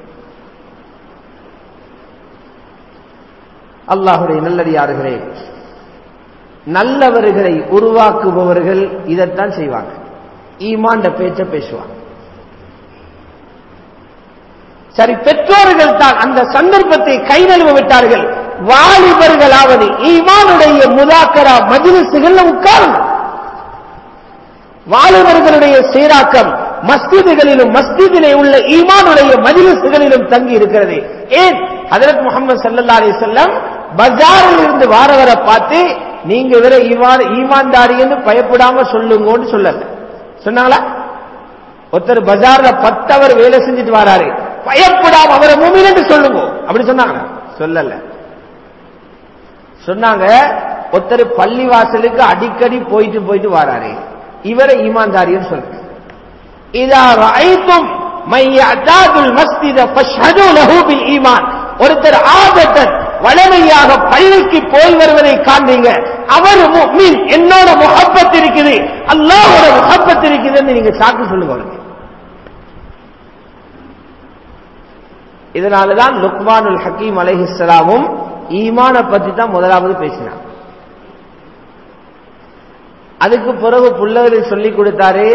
அல்லாஹுடைய நல்லடியார்களே நல்லவர்களை உருவாக்குபவர்கள் இதைத்தான் செய்வாங்க ஈமாண்ட பேச்ச பேசுவாங்க சரி பெற்றோர்கள் தான் அந்த சந்தர்ப்பத்தை கை நழுவ விட்டார்கள் வாலிபர்களாவது ஈமானுடைய முதாக்கரா மஜ்லிசுகள்ல உட்காருங்க வாலிபர்களுடைய சீராக்கம் மஸ்ஜிதுகளிலும் மஸ்ஜிதிலே உள்ள ஈமானுடைய மஜ்லிசுகளிலும் தங்கி இருக்கிறது ஏன் ஹதரத் முகமது ஸல்லல்லாஹு அலைஹி வஸல்லம் பஜாரில் இருந்து வாரவரை பார்த்து நீங்க வேற ஈமான் ஈமான்தாரின்னு பயப்படாம சொல்லுங்கன்னு சொல்லல சொன்னாங்களா ஒருத்தர் பஜார்ல பத்தவர் வேலை செஞ்சுட்டு வராரு பயப்படாம அவரை மூமின் என்று சொல்லுங்க அப்படி சொன்னாங்க சொல்லல சொன்னாங்க ஒருத்தர் பள்ளி வாசலுக்கு அடிக்கடி போயிட்டு போயிட்டு வராரு இவரை ஈமான்தாரின்னு சொல்லுங்க இதா ரஐத்தும் மை யஅதாதுல் மஸ்ஜித ஃபஷ்ஹது லஹு பில் ஈமான் ஒருத்தர் ஆதத்தன் வளமையாக பள்ளிக்கு போய் வருவதை காண்பீங்க அவர் முஃமின் என்னோட முஹப்பத் இருக்குது அல்லாஹ்வோட முஹப்பத் இருக்குதுன்னு நீங்க சாக்கு சொல்லுங்க அவருக்கு இதனாலதான் லுக்மானுல் ஹக்கீம் அலைஹிஸ்ஸலாமும் ஈமான பத்தி தான் முதலாவது பேசினார் அதுக்கு பிறகு பிள்ளைகளுக்கு சொல்லி கொடுத்தாரு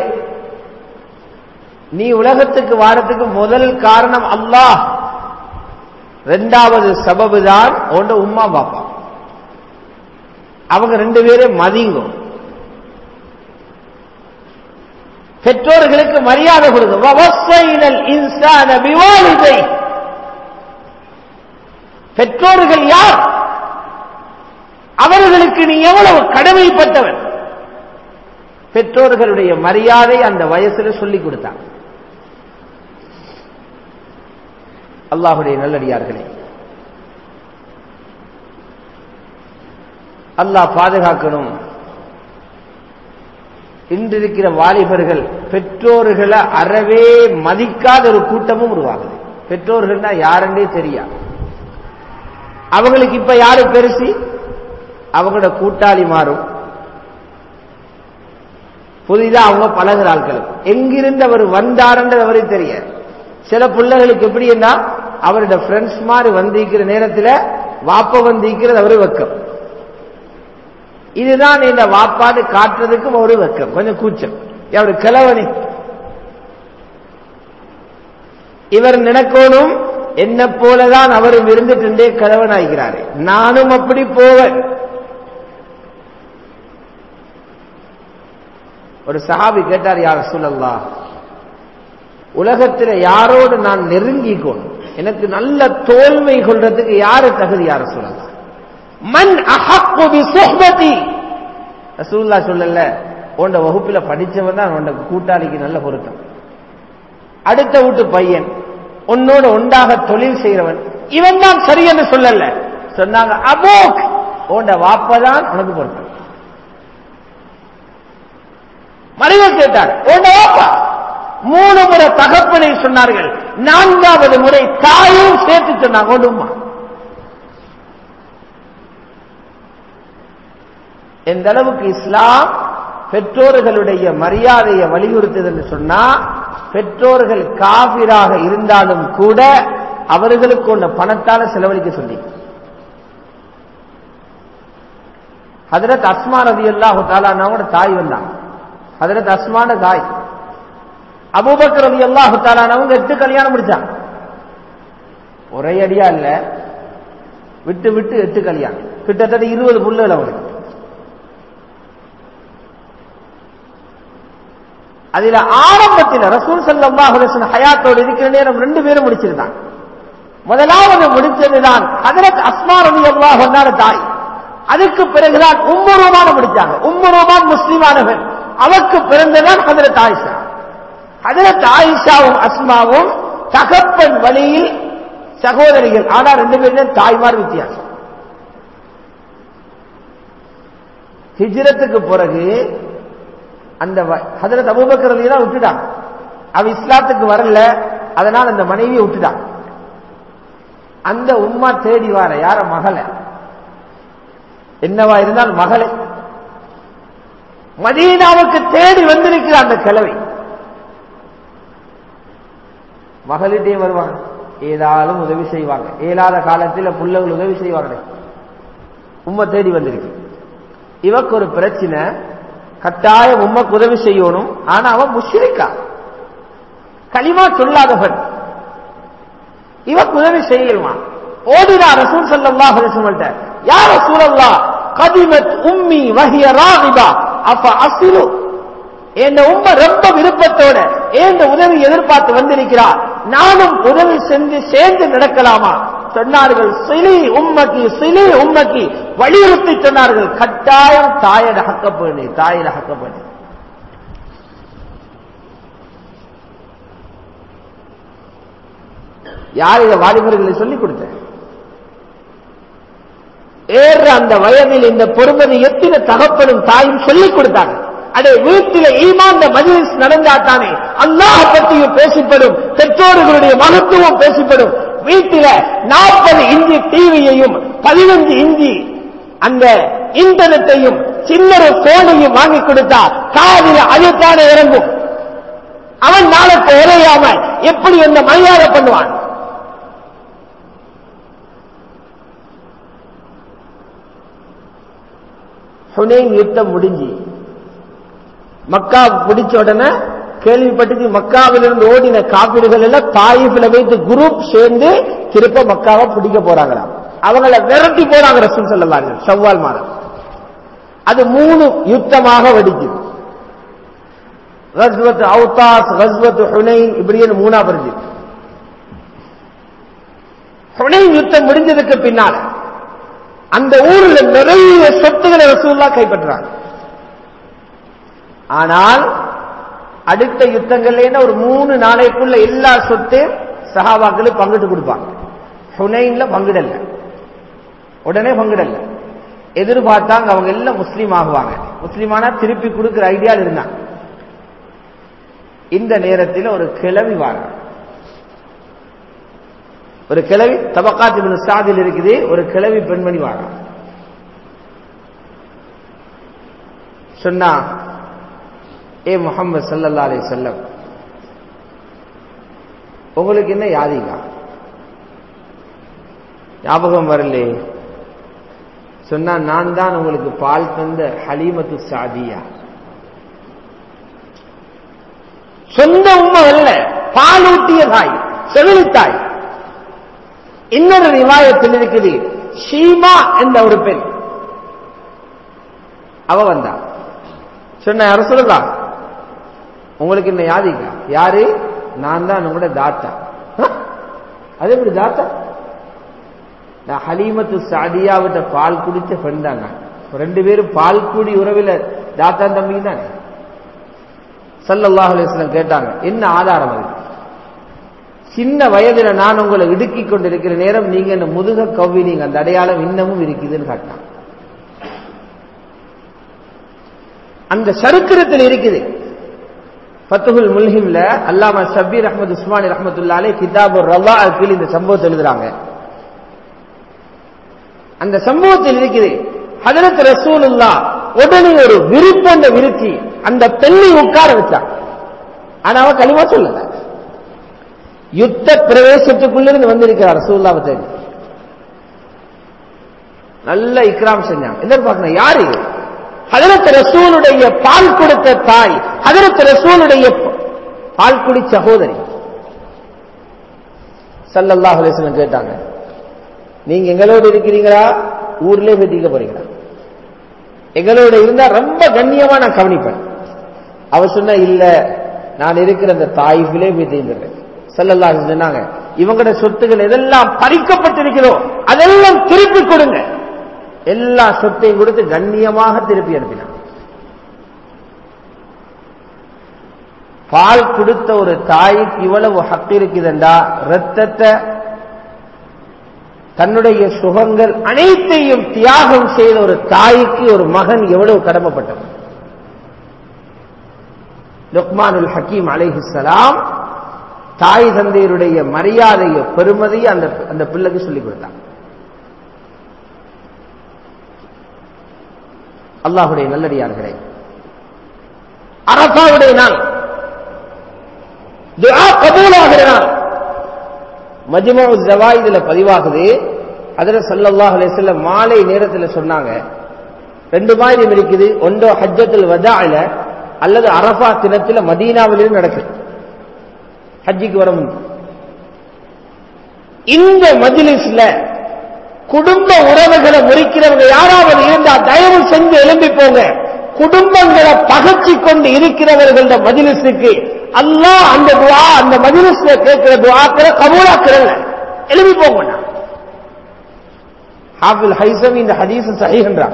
நீ உலகத்துக்கு வாரத்துக்கு முதல் காரணம் அல்லாஹ் ரெண்டாவது சபபு தான் உண்ட உம்மா பாப்பா அவங்க ரெண்டு பேரும் மதிங்கும் பெற்றோர்களுக்கு மரியாதை கொடுங்க இன்சான விவாதிதை பெற்றோர்கள் யார் அவர்களுக்கு நீ எவ்வளவு கடமைப்பட்டவன் பெற்றோர்களுடைய மரியாதை அந்த வயசுல சொல்லிக் கொடுத்தாங்க அல்லாஹுடைய நல்லடியார்களே அல்லாஹ் பாதுகாக்கணும் இன்றிருக்கிற வாலிபர்கள் பெற்றோர்களை அறவே மதிக்காத ஒரு கூட்டமும் உருவாகுது பெற்றோர்கள்னா யாருன்னே தெரியா அவங்களுக்கு இப்ப யாரு பெருசி அவங்களோட கூட்டாளி மாறும் புதிதா அவங்க பழகிற ஆட்கள் எங்கிருந்து அவர் வந்தாருன்றது அவருக்கு தெரிய சில பிள்ளைகளுக்கு எப்படின்னா அவரோட ஃப்ரெண்ட்ஸ் மாதிரி வந்திருக்கிற நேரத்தில் வாப்ப வந்திருக்கிறது அவரு வெக்கம் இதுதான் இந்த வாப்பாடு காட்டுறதுக்கும் ஒரு வெக்கம் கொஞ்சம் கூச்சம் அவர் கிழவனி இவர் நினைக்கணும் என்ன போலதான் அவரும் இருந்துட்டு கிழவன் ஆகிறாரு நானும் அப்படி போவேன் ஒரு சஹாபி கேட்டார் யார் சொல்லல்லா உலகத்தில் யாரோடு நான் நெருங்கிக்கணும் எனக்கு நல்ல தோல்மை கொள்றதுக்கு யாரு தகுதி யார சொல்லலாம் மண் அஹப்பு சுஹ்பதி ரசூல்லா சொல்லல உண்ட வகுப்பில படிச்சவன் தான் உண்ட கூட்டாளிக்கு நல்ல பொருத்தம் அடுத்த வீட்டு பையன் உன்னோட ஒன்றாக தொழில் செய்கிறவன் இவன் தான் சரி என்று சொல்லல சொன்னாங்க அபோக் உண்ட வாப்பதான் உனக்கு பொருத்தம் மனிதர் கேட்டார் உண்ட வாப்பா மூணு முறை தகப்பனை சொன்னார்கள் நான்காவது முறை தாயும் சேர்த்து சொன்னாங்க ஒன்றுமா எந்த அளவுக்கு இஸ்லாம் பெற்றோர்களுடைய மரியாதையை வலியுறுத்துது என்று சொன்னா பெற்றோர்கள் காபிராக இருந்தாலும் கூட அவர்களுக்கு ஒன்று பணத்தால செலவழிக்க சொல்லி ஹதரத் அஸ்மா ரதி அல்லாஹு தாலானோட தாய் வந்தாங்க ஹதரத் அஸ்மான தாய் அபூபக்கர் ரதி அல்லாஹு தாலானவங்க எட்டு கல்யாணம் முடிச்சாங்க ஒரே அடியா இல்ல விட்டு விட்டு எட்டு கல்யாணம் கிட்டத்தட்ட இருபது புள்ளுகள் அவங்களுக்கு அதுல ஆரம்பத்தில் ரசூல் சல்லாஹ் ஹயாத்தோடு இருக்கிற நேரம் ரெண்டு பேரும் முடிச்சிருந்தாங்க முதலாவது முடிச்சதுதான் ஹதரத் அஸ்மா ரவி அல்லாஹ் வந்தார தாய் அதுக்கு பிறகுதான் உம்முருமான முடிச்சாங்க உம்முருமான் முஸ்லிமானவன் அவருக்கு பிறந்ததான் ஹதரத் ஆயிஷா ஹதரத் ஆயிஷாவும் அஸ்மாவும் தகப்பன் வழியில் சகோதரிகள் ஆனா ரெண்டு பேரும் தாய்மார் வித்தியாசம் ஹிஜ்ரத்துக்கு பிறகு அந்த ஹதரத் அபூபக்கர் தான் விட்டுட்டாங்க அவ இஸ்லாத்துக்கு வரல அதனால் அந்த மனைவியை விட்டுட்டாங்க அந்த உம்மா தேடி வார யார மகளை என்னவா இருந்தால் மகளை மதீனாவுக்கு தேடி வந்திருக்கிற அந்த கிழவை மகளிட்டே வருவாங்க ஏதாலும் உதவி செய்வாங்க இயலாத காலத்தில் பிள்ளைகள் உதவி செய்வாங்க உம்மை தேடி வந்திருக்கு இவக்கு ஒரு பிரச்சனை கட்டாயம் உம்மக்கு உதவி செய்யணும் ஆனா அவன் முஷ்ரிக்கா களிமா சொல்லாதவன் இவக்கு உதவி செய்யலுமா ஓடினா ரசூல் சல்லல்லாஹு அலைஹி வஸல்லம் யா ரசூலல்லாஹ் கதிமத் உம்மி வஹிய ராகிபா அப்ப அசிலு என் உம்ம ரொம்ப விருப்பத்தோட ஏந்த உதவி எதிர்பார்த்து வந்திருக்கிறார் நானும் உதவி செஞ்சு சேர்ந்து நடக்கலாமா சொன்னார்கள் சிலி உம்மக்கி சிலி உம்மக்கி வலியுறுத்தி சொன்னார்கள் கட்டாயம் தாயட ஹக்கப்பேணி தாயிட ஹக்கப்பேணி யார் இதை வாலிபர்களை சொல்லிக் கொடுத்த ஏற அந்த வயதில் இந்த பொறுமதி எத்தனை தகப்பனும் தாயும் சொல்லிக் கொடுத்தாங்க அடே வீட்டில ஈமாந்த மஜிலிஸ் நடந்தாத்தானே அல்லாஹ் பற்றியும் பேசப்படும் பெற்றோர்களுடைய மகத்துவம் பேசப்படும் வீட்டில நாற்பது இஞ்சி டிவியையும் பதினஞ்சு இஞ்சி அந்த இன்டர்நெட்டையும் சின்னொரு போனையும் வாங்கி கொடுத்தா காதில அதுதானே இறங்கும் அவன் நாளுக்கு உரையாம எப்படி அந்த மரியாதை பண்ணுவான் ஹுனேன் யுத்தம் முடிஞ்சு மக்கா பிடிச்ச உடனே கேள்விப்பட்டு மக்காவிலிருந்து ஓடின காப்பீடுகள் எல்லாம் தாயிஃபில் வைத்து குரூப் சேர்ந்து திருப்ப மக்காவை பிடிக்க போறாங்களாம் அவங்கள விரட்டி போறாங்க ரசூல் சொல்லலாம் செவ்வால் மாதம் அது மூணு யுத்தமாக வெடிக்குது கஸ்வத் அவுதாஸ் கஸ்வத் ஹுனைன் இப்படின்னு மூணா பிரிஞ்சு ஹுனைன் யுத்தம் முடிஞ்சதுக்கு பின்னால அந்த ஊர்ல நிறைய சொத்துக்களை ரசூல்லா கைப்பற்றாங்க ஆனால் அடுத்த யுத்தங்கள்ல ஒரு மூணு நாளைக்குள்ள எல்லா சொத்தையும் சஹாபாக்களும் பங்கிட்டு கொடுப்பாங்க ஹுனைன்ல பங்கிடல உடனே பங்கிடல எதிர்பார்த்தாங்க அவங்க எல்லாம் முஸ்லீம் ஆகுவாங்க முஸ்லீமானா திருப்பி கொடுக்கிற ஐடியா இருந்தாங்க இந்த நேரத்தில் ஒரு கிளவி வாங்க ஒரு கிளவி தபக்காத்து சாதில் இருக்குது ஒரு கிளவி பெண்மணி வாங்க சொன்னா ஏ முகமது சல்லல்லா அலி செல்லம் உங்களுக்கு என்ன யாதிங்க ஞாபகம் வரலே சொன்னா நான் தான் உங்களுக்கு பால் தந்த ஹலீமத்து சாதியா சொந்த உண்மை அல்ல பால் ஊட்டிய தாய் செவிலி தாய் இன்னொரு ரிவாயத்தில் இருக்குது ஷீமா என்ற ஒரு பெண் அவ வந்தா சொன்ன யார சொல்லலாம் உங்களுக்கு என்ன யாதிக்கா யாரு நான் தான் உங்களோட தாத்தா அது எப்படி தாத்தா நான் ஹலீமத்து சாதியாவிட்ட பால் குடிச்ச பெண் தான் நான் ரெண்டு பேரும் பால் குடி உறவில் தாத்தா தம்பி தானே சல்லல்லாஹ் அலிஸ்லாம் கேட்டாங்க என்ன ஆதாரம் அது சின்ன வயதுல நான் உங்களை இடுக்கிக் கொண்டிருக்கிற நேரம் நீங்க என்ன முதுக கவ்வி நீங்க அந்த அடையாளம் இன்னமும் இருக்குதுன்னு காட்டினான் அந்த சரித்திரத்தில் இருக்குது ஃபத்துகுல் முல்ஹிம்ல அல்லாம ஷபீர் அஹமது உஸ்மானி ரஹமத்துல்லாலே கிதாபு ரவா கீழ் இந்த சம்பவத்தை எழுதுறாங்க அந்த சம்பவத்தில் இருக்குது ஹதரத் ரசூலுல்லா உடனே ஒரு விருப்பம் விருத்தி அந்த பெண்ணை உட்கார வச்சான் ஆனா அவ களிமா சொல்லல யுத்த பிரவேசத்துக்குள்ளிருந்து வந்திருக்கிறார் ரசூல்லாவை தேடி நல்ல இக்ராம் செஞ்சாங்க எதிர்பார்க்கணும் யாரு ஹதரத் ரசூலுடைய பால் கொடுத்த தாய் ஹதரத் ரசூலுடைய பால் குடி சகோதரி சல்லல்லாஹ் அலிஸ்லம் கேட்டாங்க நீங்க எங்களோடு இருக்கிறீங்களா ஊர்லயே வெட்டிக்க போறீங்களா எங்களோட இருந்தா ரொம்ப கண்ணியமா நான் கவனிப்பேன் அவ சொன்ன இல்ல நான் இருக்கிற அந்த தாய்ஃபிலே போய் தீர்ந்துடுறேன் செல்லல்லா சொன்னாங்க இவங்களோட சொத்துக்கள் எதெல்லாம் பறிக்கப்பட்டிருக்கிறோ அதெல்லாம் திருப்பி கொடுங்க எல்லா சொத்தையும் கொடுத்து கண்ணியமாக திருப்பி அனுப்பினான் பால் கொடுத்த ஒரு தாய்க்கு இவ்வளவு ஹக்கு இருக்குதுண்டா ரத்தத்தை தன்னுடைய சுகங்கள் அனைத்தையும் தியாகம் செய்த ஒரு தாய்க்கு ஒரு மகன் எவ்வளவு கடமைப்பட்டது லுக்மானுல் ஹக்கீம் அலைஹிஸ்ஸலாம் தாய் தந்தையருடைய மரியாதையை பெருமதியை அந்த அந்த பிள்ளைக்கு சொல்லிக் கொடுத்தாங்க அல்லாஹுடைய நல்லடியார்களே அரசாவுடைய நாள் துஆ கபூலாகிற நாள் மஜ்மா ஜவாயிதுல பதிவாகுது அதுல சல்லல்லாஹு அலைஹி வஸல்லம் மாலை நேரத்தில் சொன்னாங்க ரெண்டு மாதிரி இருக்குது ஒன்றோ ஹஜ்ஜத்துல் வதாயில அல்லது அரஃபா தினத்தில் மதீனாவிலும் நடக்குது ஹஜ்ஜிக்கு வர முன் இந்த மஜ்லிஸ்ல குடும்ப உறவுகளை முறிக்கிறவங்க யாராவது இருந்தா தயவு செஞ்சு எழும்பி போங்க குடும்பங்களை பகச்சி கொண்டு இருக்கிறவர்கள மஜிலிஸுக்கு அல்லாஹ் அந்த துவா அந்த மஜிலிஸ்ல கேட்கிற துவாக்களை கபூலாக்கிறல்ல எழுப்பி போங்க ஹாஃபில் ஹைசம் இந்த ஹதீஸ் சஹீஹன்றான்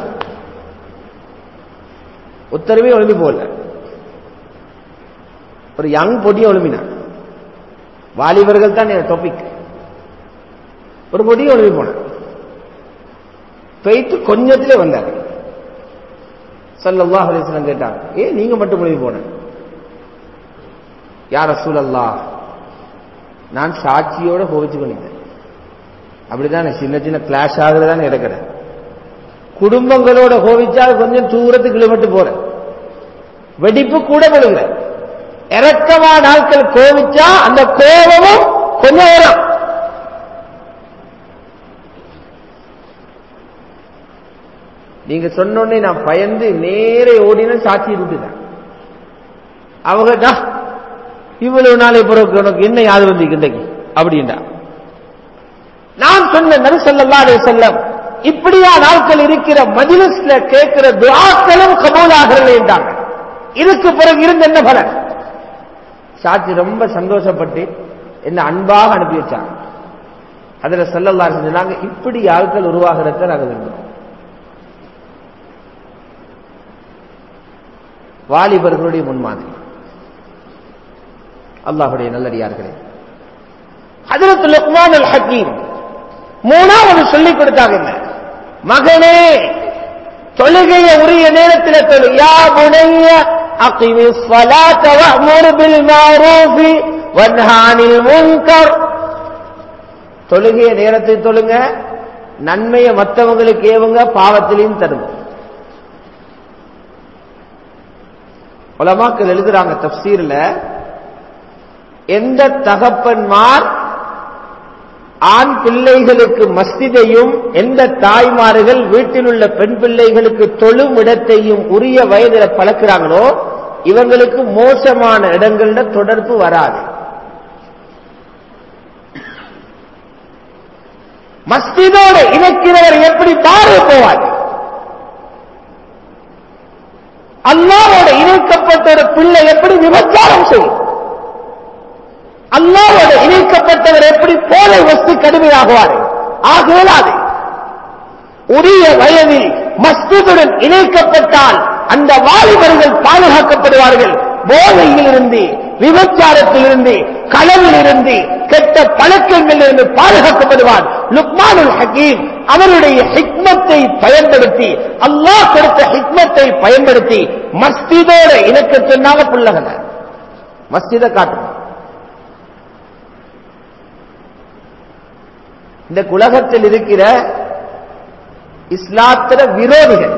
உத்தரவே எழுப்பி போகல ஒரு யங் பொடியை எழுப்பினான் வாலிபர்கள் தான் டாபிக் ஒரு பொடியை எழுப்பி போனான் பெய்த்து கொஞ்சத்திலே வந்தார் சல்லல்லாஹ் அலிஸ்லாம் கேட்டாங்க ஏ நீங்க மட்டும் எழுப்பி போன யார சூழல்லா நான் சாட்சியோட கோவிச்சு பண்ணிட்டேன் அப்படிதான் சின்ன சின்ன கிளாஷ் ஆகுறதான இடக்கிற குடும்பங்களோட கோவிச்சா கொஞ்சம் தூரத்துக்கு கிலோமீட்டர் போற வெடிப்பு கூட விழுகிற இறக்கமா நாட்கள் கோவிச்சா அந்த கோபமும் கொஞ்சம் வரும் நீங்க சொன்னோடனே நான் பயந்து நேரே ஓடின சாட்சி விட்டுட்டேன் அவங்க "டா, இவ்வளவு நாளை பிறகு உனக்கு என்ன யாது வந்து இன்றைக்கு அப்படின்டா நான் சொன்ன நபி ஸல்லல்லாஹு அலைஹி வஸல்லம் இப்படியா நாட்கள் இருக்கிற மஜ்லிஸ்ல கேட்கிற துஆக்களும் கபூலாகிறது என்றாங்க இதுக்கு பிறகு இருந்த என்ன பலன் சாட்சி ரொம்ப சந்தோஷப்பட்டு என்ன அன்பாக அனுப்பி வச்சாங்க அதுல ஸல்லல்லாஹு அலைஹி சொன்னாங்க இப்படி ஆட்கள் உருவாகிறத நாங்க விரும்புறோம் வாலிபர்களுடைய முன்மாதிரி அல்லாஹுடைய நல்லடியார்களே ஹஜரத் லுக்மான் அல் ஹக்கீம் மூணாவது சொல்லிக் கொடுத்தாங்க என்ன? மகனே தொழுகைய உரிய நேரத்தில் தொழு யா புனைய அகிமி ஸலாத்த வஅமுர் பில் மஅரூஃபி வன்ஹா அனில் முன்கர் தொழுகைய நேரத்தில் தொழுங்க நன்மையை மற்றவங்களுக்கு ஏவுங்க பாவத்திலையும் தருங்க உலமாக்கள் எழுதுறாங்க தப்சீர்ல எந்த தகப்பன்மார் ஆண் பிள்ளைகளுக்கு மஸ்திதையும் எந்த தாய்மார்கள் வீட்டில் உள்ள பெண் பிள்ளைகளுக்கு தொழும் இடத்தையும் உரிய வயதில் பழக்கிறாங்களோ இவங்களுக்கு மோசமான இடங்கள்ல தொடர்பு வராது மஸ்திதோடு இணைக்கிறவர் எப்படி பாரு போவார் அல்லாவோட இணைக்கப்பட்ட ஒரு பிள்ளை எப்படி விபச்சாரம் செய்யும் அல்லாவோட இணைக்கப்பட்டவர் எப்படி போதை வஸ்து கடுமையாகுவார் ஆகலாது உரிய வயதில் மஸ்திதுடன் இணைக்கப்பட்டால் அந்த வாலிபர்கள் பாதுகாக்கப்படுவார்கள் போதையில் இருந்து விபச்சாரத்தில் இருந்து களவில் இருந்து கெட்ட பழக்கங்களில் இருந்து பாதுகாக்கப்படுவார் லுக்மானுல் ஹக்கீம் அவருடைய ஹிக்மத்தை பயன்படுத்தி அல்லாஹ் கொடுத்த ஹிக்மத்தை பயன்படுத்தி மஸ்திதோட இணைக்க சொன்னாங்க பிள்ளைகளை மஸ்திதை காட்டும் இந்த உலகத்தில் இருக்கிற இஸ்லாத்திர விரோதிகள்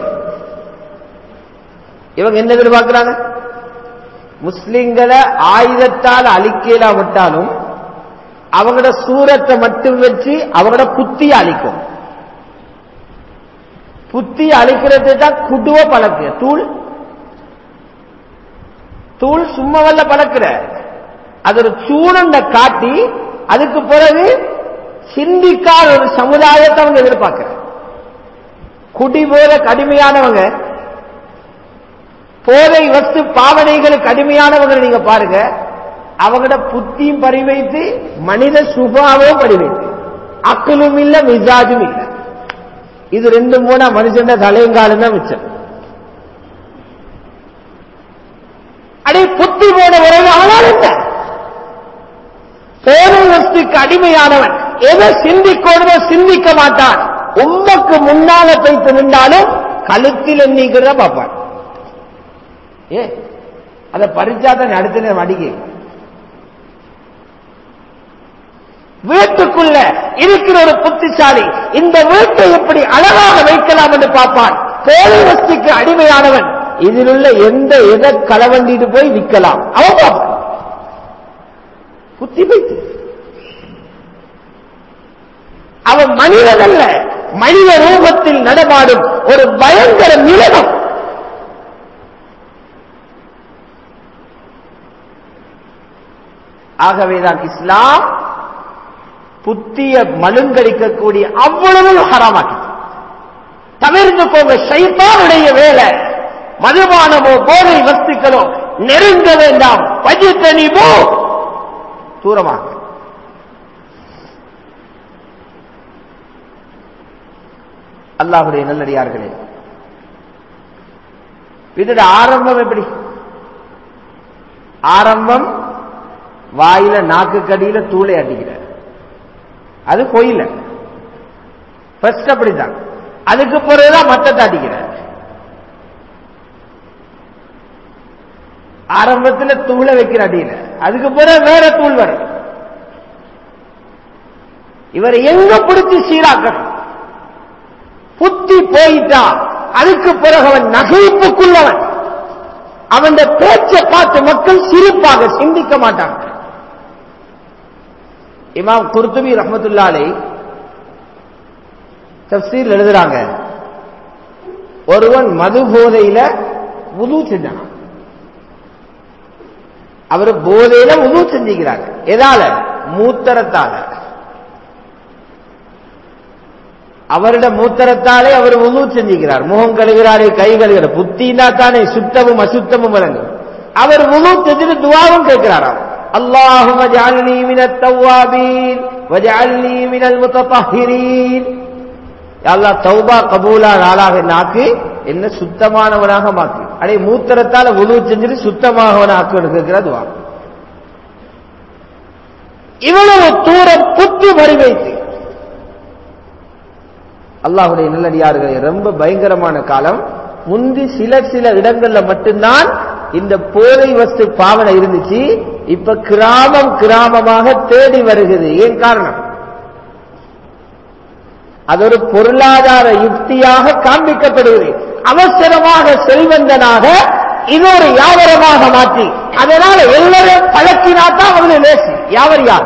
இவங்க என்ன எதிர்பார்க்கிறாங்க முஸ்லிம்களை ஆயுதத்தால் அழிக்கலாவிட்டாலும் அவங்களோட சூரத்தை மட்டும் வச்சு அவங்களோட புத்திய அழிக்கும் புத்தி அழிக்கிறது தான் குடுவ பழக்கு தூள் தூள் சும்மா வல்ல பழக்கிற அது ஒரு சூழண்ட காட்டி அதுக்கு பிறகு சிந்திக்காத ஒரு சமுதாயத்தை அவங்க எதிர்பார்க்கிற குடி போல கடுமையானவங்க போதை வஸ்து பாவனைகளுக்கு கடுமையானவங்க நீங்க பாருங்க அவங்களோட புத்தியும் பரிவைத்து மனித சுபாவும் பரிவைத்து அக்கலும் இல்ல மிசாஜும் இல்ல இது ரெண்டு மூணா மனுஷன் தலையங்காலம் தான் மிச்சம் அடே புத்தி போன உறவு ஆனால் என்ன போதை வஸ்துக்கு அடிமையானவன் எதை சிந்திக்கோடுமோ சிந்திக்க மாட்டான் உம்மக்கு முன்னால போய்த்து நின்றாலும் கழுத்தில் எண்ணிக்கிறத பார்ப்பான் ஏ அதை பறிச்சாதான் அடுத்த நேரம் அடிக்க வீட்டுக்குள்ள இருக்கிற ஒரு புத்திசாலி இந்த வீட்டை எப்படி அழகாக வைக்கலாம் என்று பார்ப்பான் போதை வஸ்துக்கு அடிமையானவன் இதில் உள்ள எந்த எதை களவண்டிட்டு போய் விற்கலாம் அவன் பார்ப்பான் புத்தி வைத்து அவன் மனிதன் அல்ல மனித ரூபத்தில் நடமாடும் ஒரு பயங்கர மிருகம் ஆகவேதான் இஸ்லாம் புத்திய மழுங்கடிக்கக்கூடிய அவ்வளவு ஹராமாக்கி தவிர்த்து போங்க சைத்தானுடைய வேலை மதுபானமோ போதை வஸ்துக்களோ நெருங்க வேண்டாம் பஜித்தனிமோ தூரமாக அல்லாஹுடைய நல்லடியார்களே இதோட ஆரம்பம் எப்படி ஆரம்பம் வாயில நாக்கு கடியில தூளை அடிக்கிற அது பொயில ஃபர்ஸ்ட் அப்படிதான் அதுக்கு பிறகுதான் மத்தத்தை அடிக்கிற ஆரம்பத்துல தூளை வைக்கிற அடியில அதுக்கு பிறகு வேற தூள் வரும் இவர் எங்க பிடிச்சு சீராக்கணும் புத்தி போயிட்டா அதுக்கு பிறகு அவன் நகைப்புக்குள்ளவன் அவன் பேச்சை பார்த்து மக்கள் சிரிப்பாக சிந்திக்க மாட்டாங்க இமாம் குர்துபி ரஹமத்துல்லாலை தப்சீர் எழுதுறாங்க ஒருவன் மது போதையில உது செஞ்சான் அவர் போதையில உது செஞ்சுக்கிறாங்க எதால மூத்தரத்தால அவருட மூத்தரத்தாலே அவர் உது செஞ்சுக்கிறார் முகம் கழுகிறாரே கை கழுகிறார் புத்தினா தானே சுத்தமும் அசுத்தமும் விளங்கும் அவர் உது செஞ்சுட்டு துவாவும் கேட்கிறாராம் அல்லாஹும ஜஅல்னி மினத் தவ்வாபீன் வஜஅல்னி மினல் முத்தطهرين அல்லாஹ் தௌபா கபூலா நாளாக நாக்கு என்ன சுத்தமானவனாக மாக்கு அடே மூத்தரத்தால உது செஞ்சுட்டு சுத்தமாகவன் ஆக்கு கேட்கிற துவா இவ்வளவு தூரம் புத்தி வரி வைத்து அல்லாஹுடைய நல்லடியார்களே ரொம்ப பயங்கரமான காலம் முந்தி சில சில இடங்கள்ல மட்டும்தான் இந்த போதை வஸ்து பாவனை இருந்துச்சு இப்ப கிராமம் கிராமமாக தேடி வருகிறது ஏன் காரணம் அது ஒரு பொருளாதார யுக்தியாக காண்பிக்கப்படுகிறது அவசரமாக செல்வந்தனாக இது ஒரு வியாபாரமாக மாற்றி அதனால எல்லாரும் பழக்கினாத்தான் அவங்களை லேசி யாவர் யார்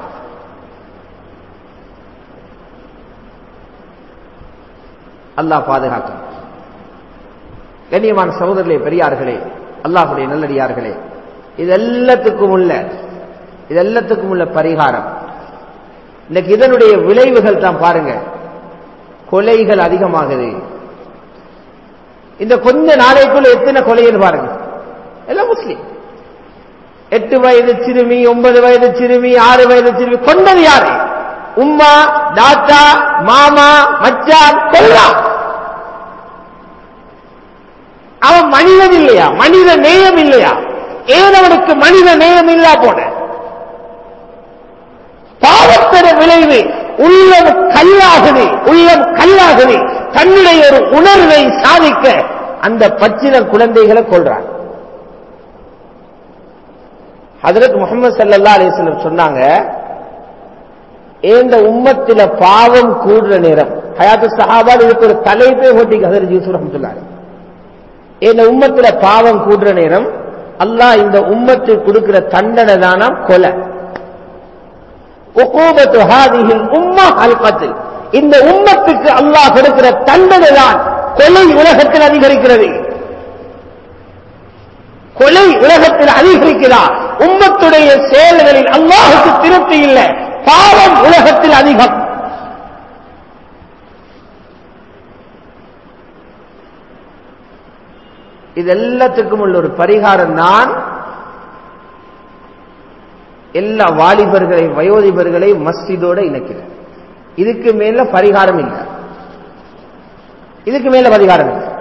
அல்லாஹ் பாதுகாக்கும் கண்ணியமான சகோதரர்களே பெரியார்களே அல்லாஹுடைய நல்லடியார்களே இது எல்லாத்துக்கும் உள்ள இது எல்லாத்துக்கும் உள்ள பரிகாரம் இன்னைக்கு இதனுடைய விளைவுகள் தான் பாருங்க கொலைகள் அதிகமாகுது இந்த கொஞ்ச நாளைக்குள்ள எத்தனை கொலைன்னு பாருங்க எல்லாம் முஸ்லீம் எட்டு வயது சிறுமி ஒன்பது வயது சிறுமி ஆறு வயது சிறுமி கொண்டது யாரு உம்மா தாத்தா மாமா மச்சான் கொல்லாம் அவன் மனிதன் இல்லையா மனித நேயம் இல்லையா ஏன் அவனுக்கு மனித நேயம் இல்லா போன பாவத்தர விளைவு உள்ளம் கல்லாகுது உள்ளம் கல்லாகுது தன்னுடைய ஒரு உணர்வை சாதிக்க அந்த பச்சில குழந்தைகளை கொள்றான் ஹதரத் முகமது சல்லா அலிஸ்லம் சொன்னாங்க இந்த உம்மத்தில பாவம் கூடுற நேரம் ஹயாத்து சஹாபால் இதுக்கு ஒரு தலைப்பே ஓட்டி ஹதரத் யூசுப் ரஹமத்துல்லாரு இந்த உம்மத்தில பாவம் கூடுற நேரம் அல்லாஹ் இந்த உம்மத்துக்கு கொடுக்கிற தண்டனை தானா கொலை உகூபத்து ஹாதிஹில் உம்மா அல்கத்தில் இந்த உம்மத்துக்கு அல்லாஹ் கொடுக்கிற தண்டனை தான் கொலை உலகத்தில் அதிகரிக்கிறது கொலை உலகத்தில் அதிகரிக்கிறார் உம்மத்துடைய செயல்களில் அல்லாஹுக்கு திருப்தி இல்லை பாவம் உலகத்தில் அதிகம் இது எல்லாத்துக்கும் உள்ள ஒரு பரிகாரம் தான் எல்லா வாலிபர்களை வயோதிபர்களை மஸ்ஜிதோட இணைக்கிறேன் இதுக்கு மேல பரிகாரம் இல்லை இதுக்கு மேல பரிகாரம் இல்லை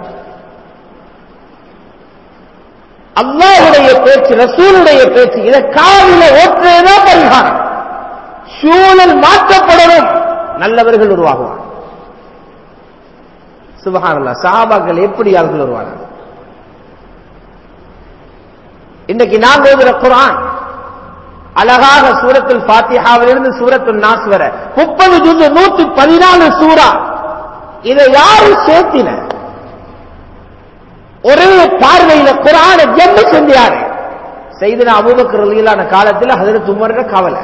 அல்லாஹுடைய பேச்சு ரசூலுடைய பேச்சு இதை காவில ஓட்டுறதுதான் பரிகாரம் சூழல் மாற்றப்படணும் நல்லவர்கள் உருவாகுவார் சுபகானல்லா சஹாபாக்கள் எப்படி அவர்கள் உருவானார் இன்னைக்கு நான் ஓதுற குரான் அழகாக சூரத்துல் பாத்தியாவிலிருந்து சூரத்துல் நாஸ் வர முப்பது ஜுது நூத்தி பதினாலு சூறா இதை யாரு சேர்த்தின ஒரே பார்வையில குரான ஜம்மு செஞ்சாரு செய்தின அபூபக்கர் ரலியல்லான காலத்தில் ஹஜரத் உமர்ற கவலை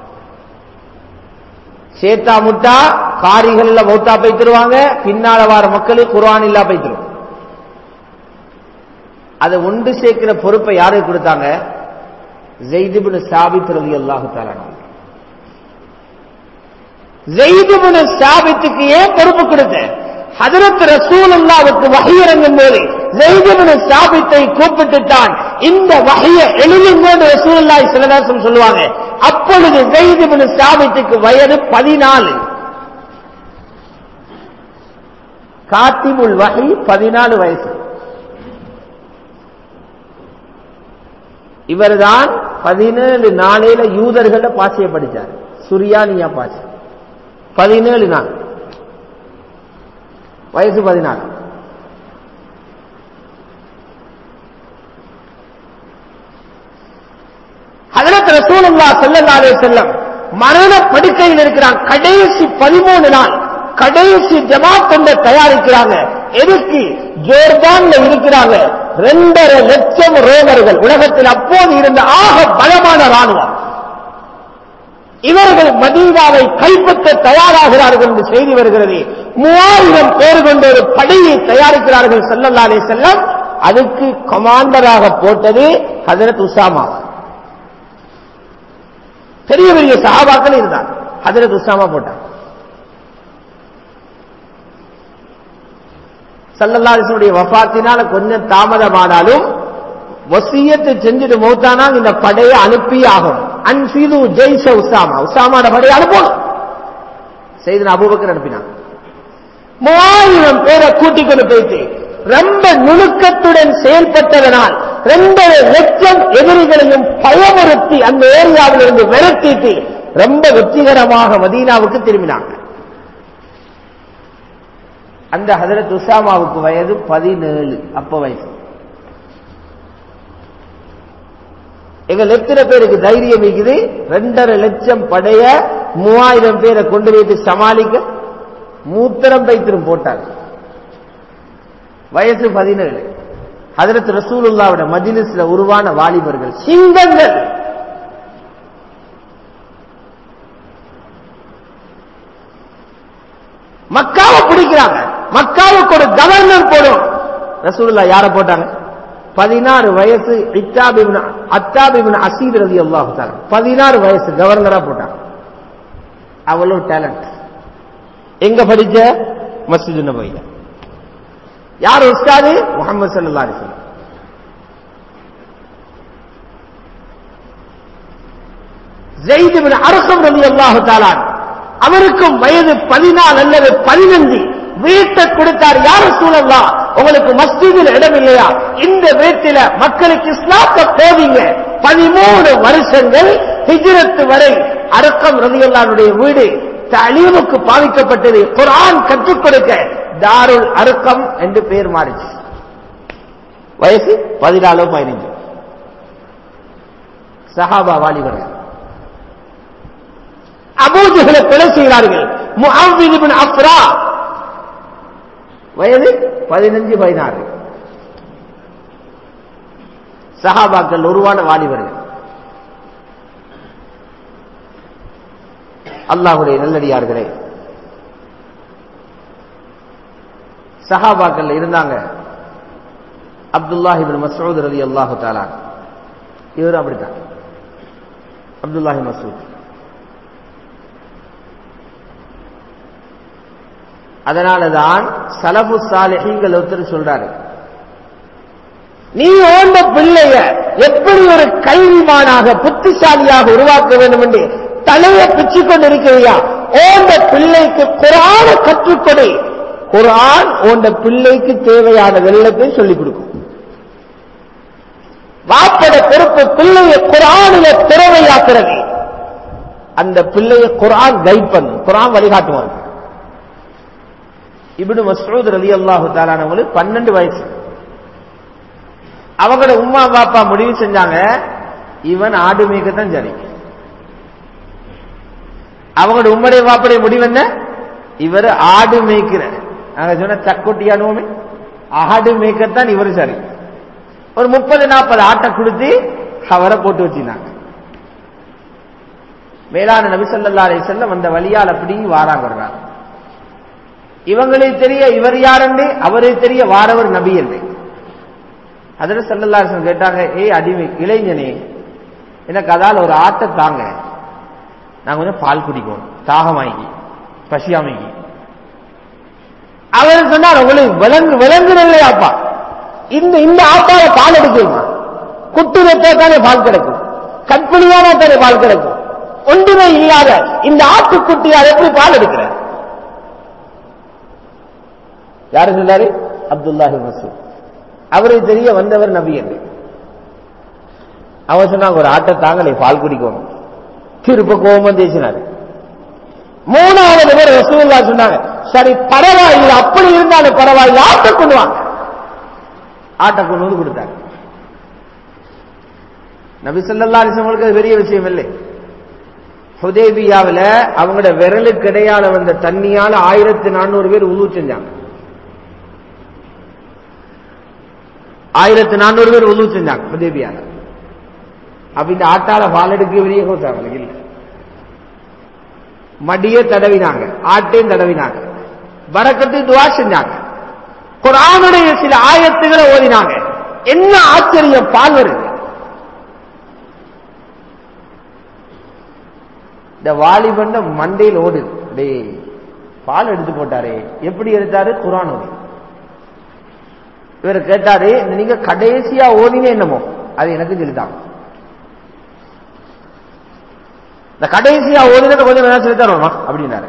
சேத்தா முட்டா காரிகள்ல மௌத்தா பைத்திருவாங்க பின்னால வார மக்களுக்கு குரான் இல்லா பைத்திருவாங்க அதை ஒன்று சேர்க்கிற பொறுப்பை யாருக்கு கொடுத்தாங்க ஜெய்துபின் சாபித் ரவி அல்லாஹு ஜெய்துபின் சாபித்துக்கு ஏன் பொறுப்பு கொடுத்த ஹதரத் ரசூல் அல்லாவுக்கு வகை இறங்கும் போது ஜெய்துபின் சாபித்தை கூப்பிட்டுத்தான் இந்த வகையை எழுதுங்கோடு ரசூல் அல்லாஹ் சிலதாசம் சொல்லுவாங்க அப்பொழுது ஜெய்துபின் சாபித்துக்கு வயது பதினாலு காத்திபுல் வகை பதினாலு வயசு இவர்தான் பதினேழு நாளையில யூதர்கள பாசைய படிச்சார் சுரியானியா பாசை பதினேழு நாள் வயசு பதினாலு ஹதரத் ரசூலுல்லா ஸல்லல்லாஹு அலைஹி வஸல்லம் மரண படுக்கையில் இருக்கிறான் கடைசி பதிமூணு நாள் கடைசி ஜமாத் ஒன்றை தயாரிக்கிறாங்க எதுக்கு ஜோர்டான்ல இருக்கிறாங்க ரெண்டரை லட்சம் ரோமர்கள் உலகத்தில் அப்போது இருந்த ஆக பலமான ராணுவம் இவர்கள் மதீனாவை கைப்பற்ற தயாராகிறார்கள் என்று செய்தி வருகிறது மூவாயிரம் பேர் கொண்ட ஒரு படையை தயாரிக்கிறார்கள் செல்லல்லாலே செல்லம் அதுக்கு கமாண்டராக போட்டது ஹதரத் உசாமா பெரிய பெரிய சஹாபாக்கள் இருந்தாங்க ஹதரத் உசாமா போட்டாங்க சல்லல்லாஹுடைய வஃபாத்தினால கொஞ்சம் தாமதமானாலும் வசியத்தை செஞ்சுட்டு மௌத்தானா இந்த படையை அனுப்பி ஆகும் அன்சீது ஜெய்ச உசாமா உசாமாட படையை அனுப்பணும் செய்து அபூபக்கர் அனுப்பினான் மூவாயிரம் பேரை கூட்டிக் கொண்டு போயிட்டு ரொம்ப நுணுக்கத்துடன் செயல்பட்டதனால் ரெண்டரை லட்சம் எதிரிகளையும் பயமுறுத்தி அந்த ஏரியாவில் இருந்து விரட்டிட்டு ரொம்ப வெற்றிகரமாக மதீனாவுக்கு திரும்பினாங்க அந்த ஹதரத் உசாமாவுக்கு வயது பதினேழு அப்ப வயசு எங்கள் எத்தனை பேருக்கு தைரியம் இருக்குது ரெண்டரை லட்சம் படைய மூவாயிரம் பேரை கொண்டு வைத்து சமாளிக்க மூத்திரம் பைத்திரம் போட்டார் வயசு பதினேழு ஹதரத் ரசூலுல்லாவோட மஜிலிஸ்ல உருவான வாலிபர்கள் சிங்கங்கள் மக்காவை பிடிக்கிறாங்க மக்காவுக்கு ஒரு கவர்னர் போடும் ரசூலுல்லா யார போட்டாங்க பதினாறு வயசு இத்தாபிபின் அத்தாபிபின் அசீத் ரதி அல்லாஹு பதினாறு வயசு கவர்னரா போட்டாங்க அவ்வளவு டேலண்ட் எங்க படிச்ச மஸ்ஜித் நபையில யார் உஸ்தாது முகமது சல்லா அலிஸ்லாம் ஜெயிதுபின் அரசம் ரதி அல்லாஹு தாலான் அவருக்கும் வயது பதினாலு அல்லது பதினஞ்சு வீட்டை கொடுத்தார் யார சூழல்லா உங்களுக்கு மஸ்ஜிதில் இடம் இல்லையா இந்த வீட்டில மக்களுக்கு இஸ்லாத்தை போவீங்க பதிமூணு வருஷங்கள் ஹிஜ்ரத்து வரை அரக்கம் ரதியல்லானுடைய வீடு அழிவுக்கு பாவிக்கப்பட்டது குரான் கற்றுக் கொடுக்க தாருல் அருக்கம் என்று பெயர் மாறிச்சு வயசு பதினாலு பதினஞ்சு சஹாபா வாலிபர்கள் அபூஜுகளை கொலை செய்கிறார்கள் முஹாவின் அப்ரா வயது பதினஞ்சு பதினாறு சஹாபாக்கள் உருவான வாலிபர்கள் அல்லாஹுடைய நல்லடியார்களே சஹாபாக்கள் இருந்தாங்க அப்துல்லாஹிபின் மசூத் ரலி அல்லாஹு தாலா இவர் அப்படித்தான் அப்துல்லாஹி மசூத் அதனாலதான் சலபு சாலிஹீங்கள் ஒருத்தர் சொல்றாரு நீ ஓண்ட பிள்ளைய எப்படி ஒரு கல்விமானாக புத்திசாலியாக உருவாக்க வேண்டும் என்று தலையை பிச்சு கொண்டு இருக்கிறியா ஓண்ட பிள்ளைக்கு குரான கற்றுக்கொடு குரான் ஓண்ட பிள்ளைக்கு தேவையான வெள்ளத்தை சொல்லிக் கொடுக்கும் வாப்பட பொறுப்பு பிள்ளையை குரானில திறமையாக்குறது அந்த பிள்ளையை குரான் கைட் பண்ணும் குரான் வழிகாட்டுவாங்க இப்னு மஸ்ஊத் ரலியல்லாஹு தாலானவங்களுக்கு பன்னெண்டு வயசு அவங்களோட உம்மா பாப்பா முடிவு செஞ்சாங்க இவன் ஆடு மேய்க்கத்தான் சரி அவங்களோட உம்மடைய பாப்படைய முடிவு என்ன இவர் ஆடு மேய்க்கிற நாங்க சொன்ன சக்குட்டியானுவோமே ஆடு மேய்க்கத்தான் இவர் சரி ஒரு முப்பது நாற்பது ஆட்டை கொடுத்து அவரை போட்டு வச்சிருந்தாங்க மேலான நபிசல்லா அலை செல்லம் அந்த வழியால் அப்படி வாராங்க வர்றாங்க இவங்களுக்கு தெரிய இவர் யாருண்டு அவரே தெரிய வாரவர் நபி என்று அதில் செல்லல்லாசன் கேட்டாங்க ஏய் அடிமை இளைஞனே எனக்கு அதால் ஒரு ஆட்டை தாங்க நான் கொஞ்சம் பால் குடிக்கணும் தாகமாகி பசியாமைக்கு அவர் சொன்னார் உங்களுக்கு விலங்கு விலங்குறதே அப்பா இந்த இந்த ஆப்பால பால் எடுக்கணுமா குட்டு வைத்தா தானே பால் கிடைக்கும் கற்பனையான தானே பால் கிடைக்கும் ஒன்றுமே இல்லாத இந்த ஆட்டுக்குட்டியார் எப்படி பால் எடுக்கிறார் யாரு சொன்னாரு அப்துல்லாஹி மசூத் அவருக்கு தெரிய வந்தவர் நபி என்று அவர் சொன்னாங்க ஒரு ஆட்டை தாங்களே பால் குடிக்கணும் திருப்ப கோபம் தேசினாரு மூணாவது பேர் ரசூல்லா சொன்னாங்க சரி பரவாயில்லை அப்படி இருந்தாலும் பரவாயில்லை ஆட்டை கொண்டு வாங்க ஆட்டை கொண்டு வந்து கொடுத்தாங்க நபி சொல்லா அலிசவங்களுக்கு பெரிய விஷயம் இல்லை ஹுதேபியாவில் அவங்களோட விரலுக்கு இடையால வந்த தண்ணியால ஆயிரத்தி நானூறு பேர் உழு செஞ்சாங்க ஆயிரத்தி நானூறு பேர் உதவு செஞ்சாங்க ஹுதேபியால அப்ப இந்த ஆட்டால பால் எடுக்க வெளியே கொடுத்தாங்க இல்ல மடிய தடவினாங்க ஆட்டையும் தடவினாங்க வரக்கத்து துவா செஞ்சாங்க குரானுடைய சில ஆயத்துகளை ஓதினாங்க என்ன ஆச்சரியம் பால் வருது இந்த வாலிபண்ட மண்டையில் ஓடுது டேய் பால் எடுத்து போட்டாரே எப்படி எடுத்தாரு குரான் ஓடி இவர் கேட்டாரு நீங்க கடைசியா ஓதினே என்னமோ அது எனக்கு சொல்லித்தாங்க இந்த கடைசியா ஓதினதை கொஞ்சம் வேணா சொல்லி தருவோமா அப்படின்னாரு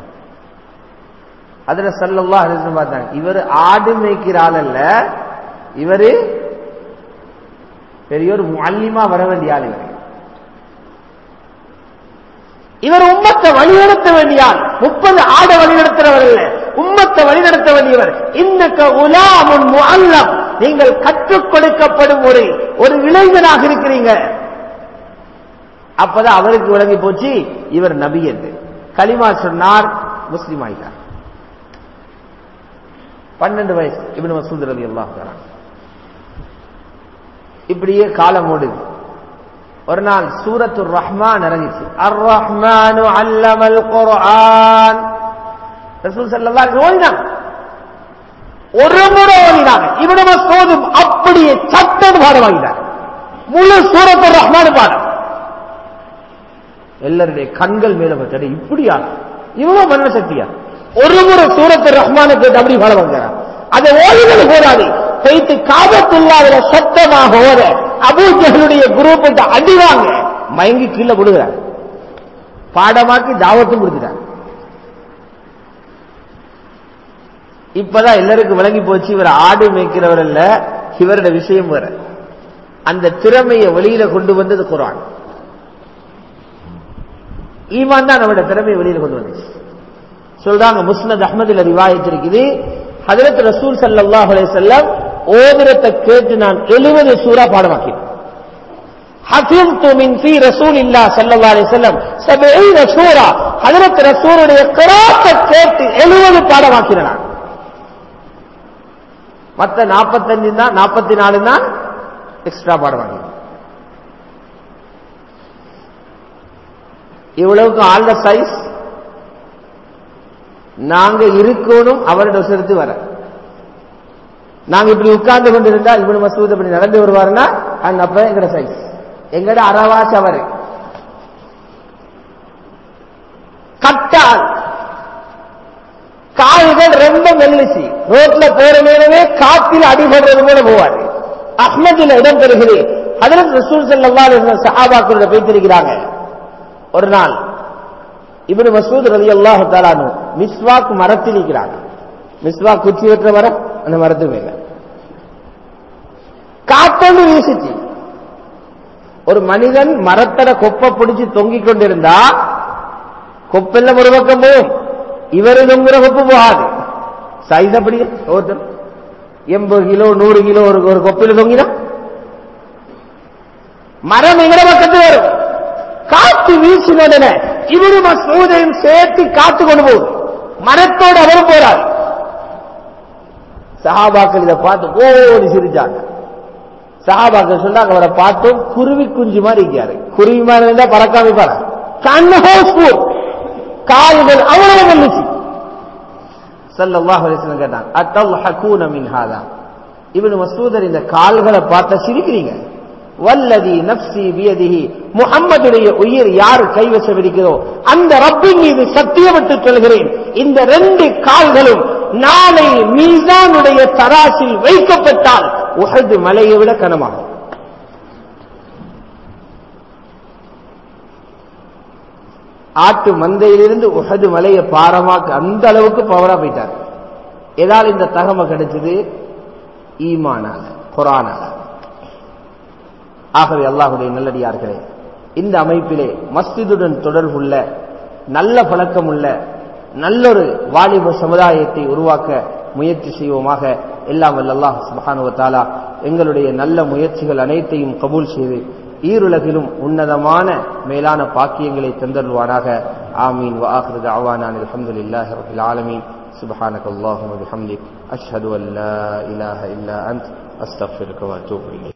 அதுல சல்லல்லா அலிஸ்லம் பார்த்தாங்க இவர் ஆடு மேய்க்கிற ஆள் அல்ல இவரு பெரிய ஒரு மல்லிமா வர வேண்டிய ஆள் இவர் இவர் உம்மத்தை வழிநடத்த வேண்டிய ஆள் முப்பது ஆட வழிநடத்துறவர் இல்ல உம்மத்தை வழிநடத்த வேண்டியவர் இன்னக்க உலாமுன் முஅல்லம் நீங்கள் கற்றுக் கொடுக்கப்படும் ஒரு ஒரு இளைஞனாக இருக்கிறீங்க அப்பதான் அவருக்கு விளங்கி போச்சு இவர் நபி என்று கலிமா சொன்னார் முஸ்லீம் ஆயிட்டார் பன்னெண்டு வயசு இவனு மசூத் ரவி எல்லாம் இப்படியே காலம் ஓடுது ஒரு நாள் சூரத்து ரஹ்மான் இறங்கிச்சு அர் ரஹ்மானு அல்லமல் குர்ஆன் ரசூல் ஸல்லல்லாஹு ஓதினாங்க ஒரு முறை ஓதினாங்க இவனு மசூதும் அப்படியே சட்டம் பாடமாகினார் முழு சூரத்து ரஹ்மான் பாடம் எல்லாருடைய கண்கள் மேல பட்டது இப்படியா இவ்வளவு மன்ன சக்தியா ஒரு முறை சூரத்து ரஹ்மானுக்கு அப்படி பல வாங்கிறான் அதை ஓய்வது போதாது வைத்து காபத்துள்ளாவில சத்தமாக ஓத அபூஜகளுடைய குரூப் அடிவாங்க மயங்கி கீழே விடுகிறார் பாடமாக்கி தாவத்தும் கொடுத்துட்டாங்க இப்பதான் எல்லாருக்கும் விளங்கி போச்சு இவர் ஆடு மேய்க்கிறவர் அல்ல இவரோட விஷயம் வேற அந்த திறமையை வெளியில கொண்டு வந்தது குரான் ஈமான் தான் நம்மளோட திறமையை வெளியில கொண்டு வந்துச்சு சொல்றாங்க முஸ்னத் அஹமதுல ரிவாயத் இருக்குது ஹதரத் ரசூல் சல்லாஹ் அலையம் ஓதுரத்தை கேட்டு நான் எழுபது சூறா பாடமாக்கினேன் حفظت من في رسول الله صلى الله عليه وسلم 70 சூரா ஹஜரத் ரசூலுடைய கிராத்தை கேட்டு 70 பாடமாக்கினேன் நான் மத்த 45 தான் 44 தான் எக்ஸ்ட்ரா பாடமாக்கினேன் இவ்வளவுக்கு ஆழ்ந்த சைஸ் நாங்க இருக்கணும் அவரோட செலுத்து வர நாங்க இப்படி உட்கார்ந்து கொண்டிருந்தா இவனு மசூத் இப்படி நடந்து வருவாருன்னா அந்த அப்ப எங்கட சைஸ் எங்கட அரவாஸ் அவரு கட்டால் கால்கள் ரொம்ப மெல்லிச்சு ரோட்ல போற நேரமே காத்தில் அடிபடுறது போல போவாரு அஹ்மதுல இடம் பெறுகிறது அதில் ரசூல் செல்லா சஹாபாக்களோட பேசிருக்கிறாங்க ஒரு நாள் இவனு மசூத் ரவி அல்லாஹு தாலானு மிஸ்வாக் மரத்தில் இருக்கிறாங்க மிஸ்வாக் குச்சி வெற்ற மரம் அந்த மரத்து மேல காத்தோண்டு வீசிச்சு ஒரு மனிதன் மரத்தட கொப்பை பிடிச்சு தொங்கிக் கொண்டிருந்தா கொப்பெல்லாம் ஒரு பக்கம் போகும் இவரு தொங்குற கொப்பு போகாது சைஸ் அப்படி ஒருத்தர் எண்பது கிலோ நூறு கிலோ ஒரு ஒரு கொப்பில தொங்கினா மரம் எங்கட பக்கத்து வரும் காத்து வீசினதன இவரு மசூதையும் சேர்த்து காத்து கொண்டு போகுது மரத்தோடு அவரும் போறார் சஹாபாக்கள் இதை பார்த்து ஓடி சிரிச்சாங்க சஹாபாக்கள் சொன்னாங்க அவரை பார்த்தும் குருவி குஞ்சு மாதிரி இருக்காரு குருவி மாதிரி இருந்தா பறக்காம பாரு கண்ணு ஹோஸ்பூர் கால்கள் அவ்வளவு வந்துச்சு சல்லல்லாஹு அலைஹி வஸல்லம் கேட்டாங்க அத்தல் ஹகூன மின் ஹாதா இப்னு மஸ்ஊதர் இந்த கால்களை பார்த்த சிரிக்கிறீங்க வல்லதி நப்சி பியதிஹி முஹம்மதுடைய உயிர் யார் கைவசம் இருக்கிறோ அந்த ரப்பின் மீது சத்தியமிட்டு சொல்கிறேன் இந்த ரெண்டு கால்களும் நாளை மீசானுடைய தராசில் வைக்கப்பட்டால் உஹது மலையை விட கனமாகும் ஆட்டு மந்தையிலிருந்து உஹது மலையை பாரமாக்க அந்த அளவுக்கு பவரா போயிட்டார் ஏதால் இந்த தகமை கிடைச்சது ஈமானால குரானால ஆகவே அல்லாஹுடைய நல்லடியார்களே இந்த அமைப்பிலே மஸ்ஜிதுடன் தொடர்புள்ள நல்ல பழக்கமுள்ள நல்லொரு வாலிப சமுதாயத்தை உருவாக்க முயற்சி செய்வோமாக எல்லாம் வல்ல அல்லாஹ் சுபஹானுவ தாலா எங்களுடைய நல்ல முயற்சிகள் அனைத்தையும் கபூல் செய்து ஈருலகிலும் உன்னதமான மேலான பாக்கியங்களை தந்தருவானாக ஆமீன் வாஹிரு அவானான் அல்ஹம்துலில்லாஹி ரபில் ஆலமீன் سبحانك اللهم وبحمدك أشهد أن لا إله إلا أنت أستغفرك وأتوب إليك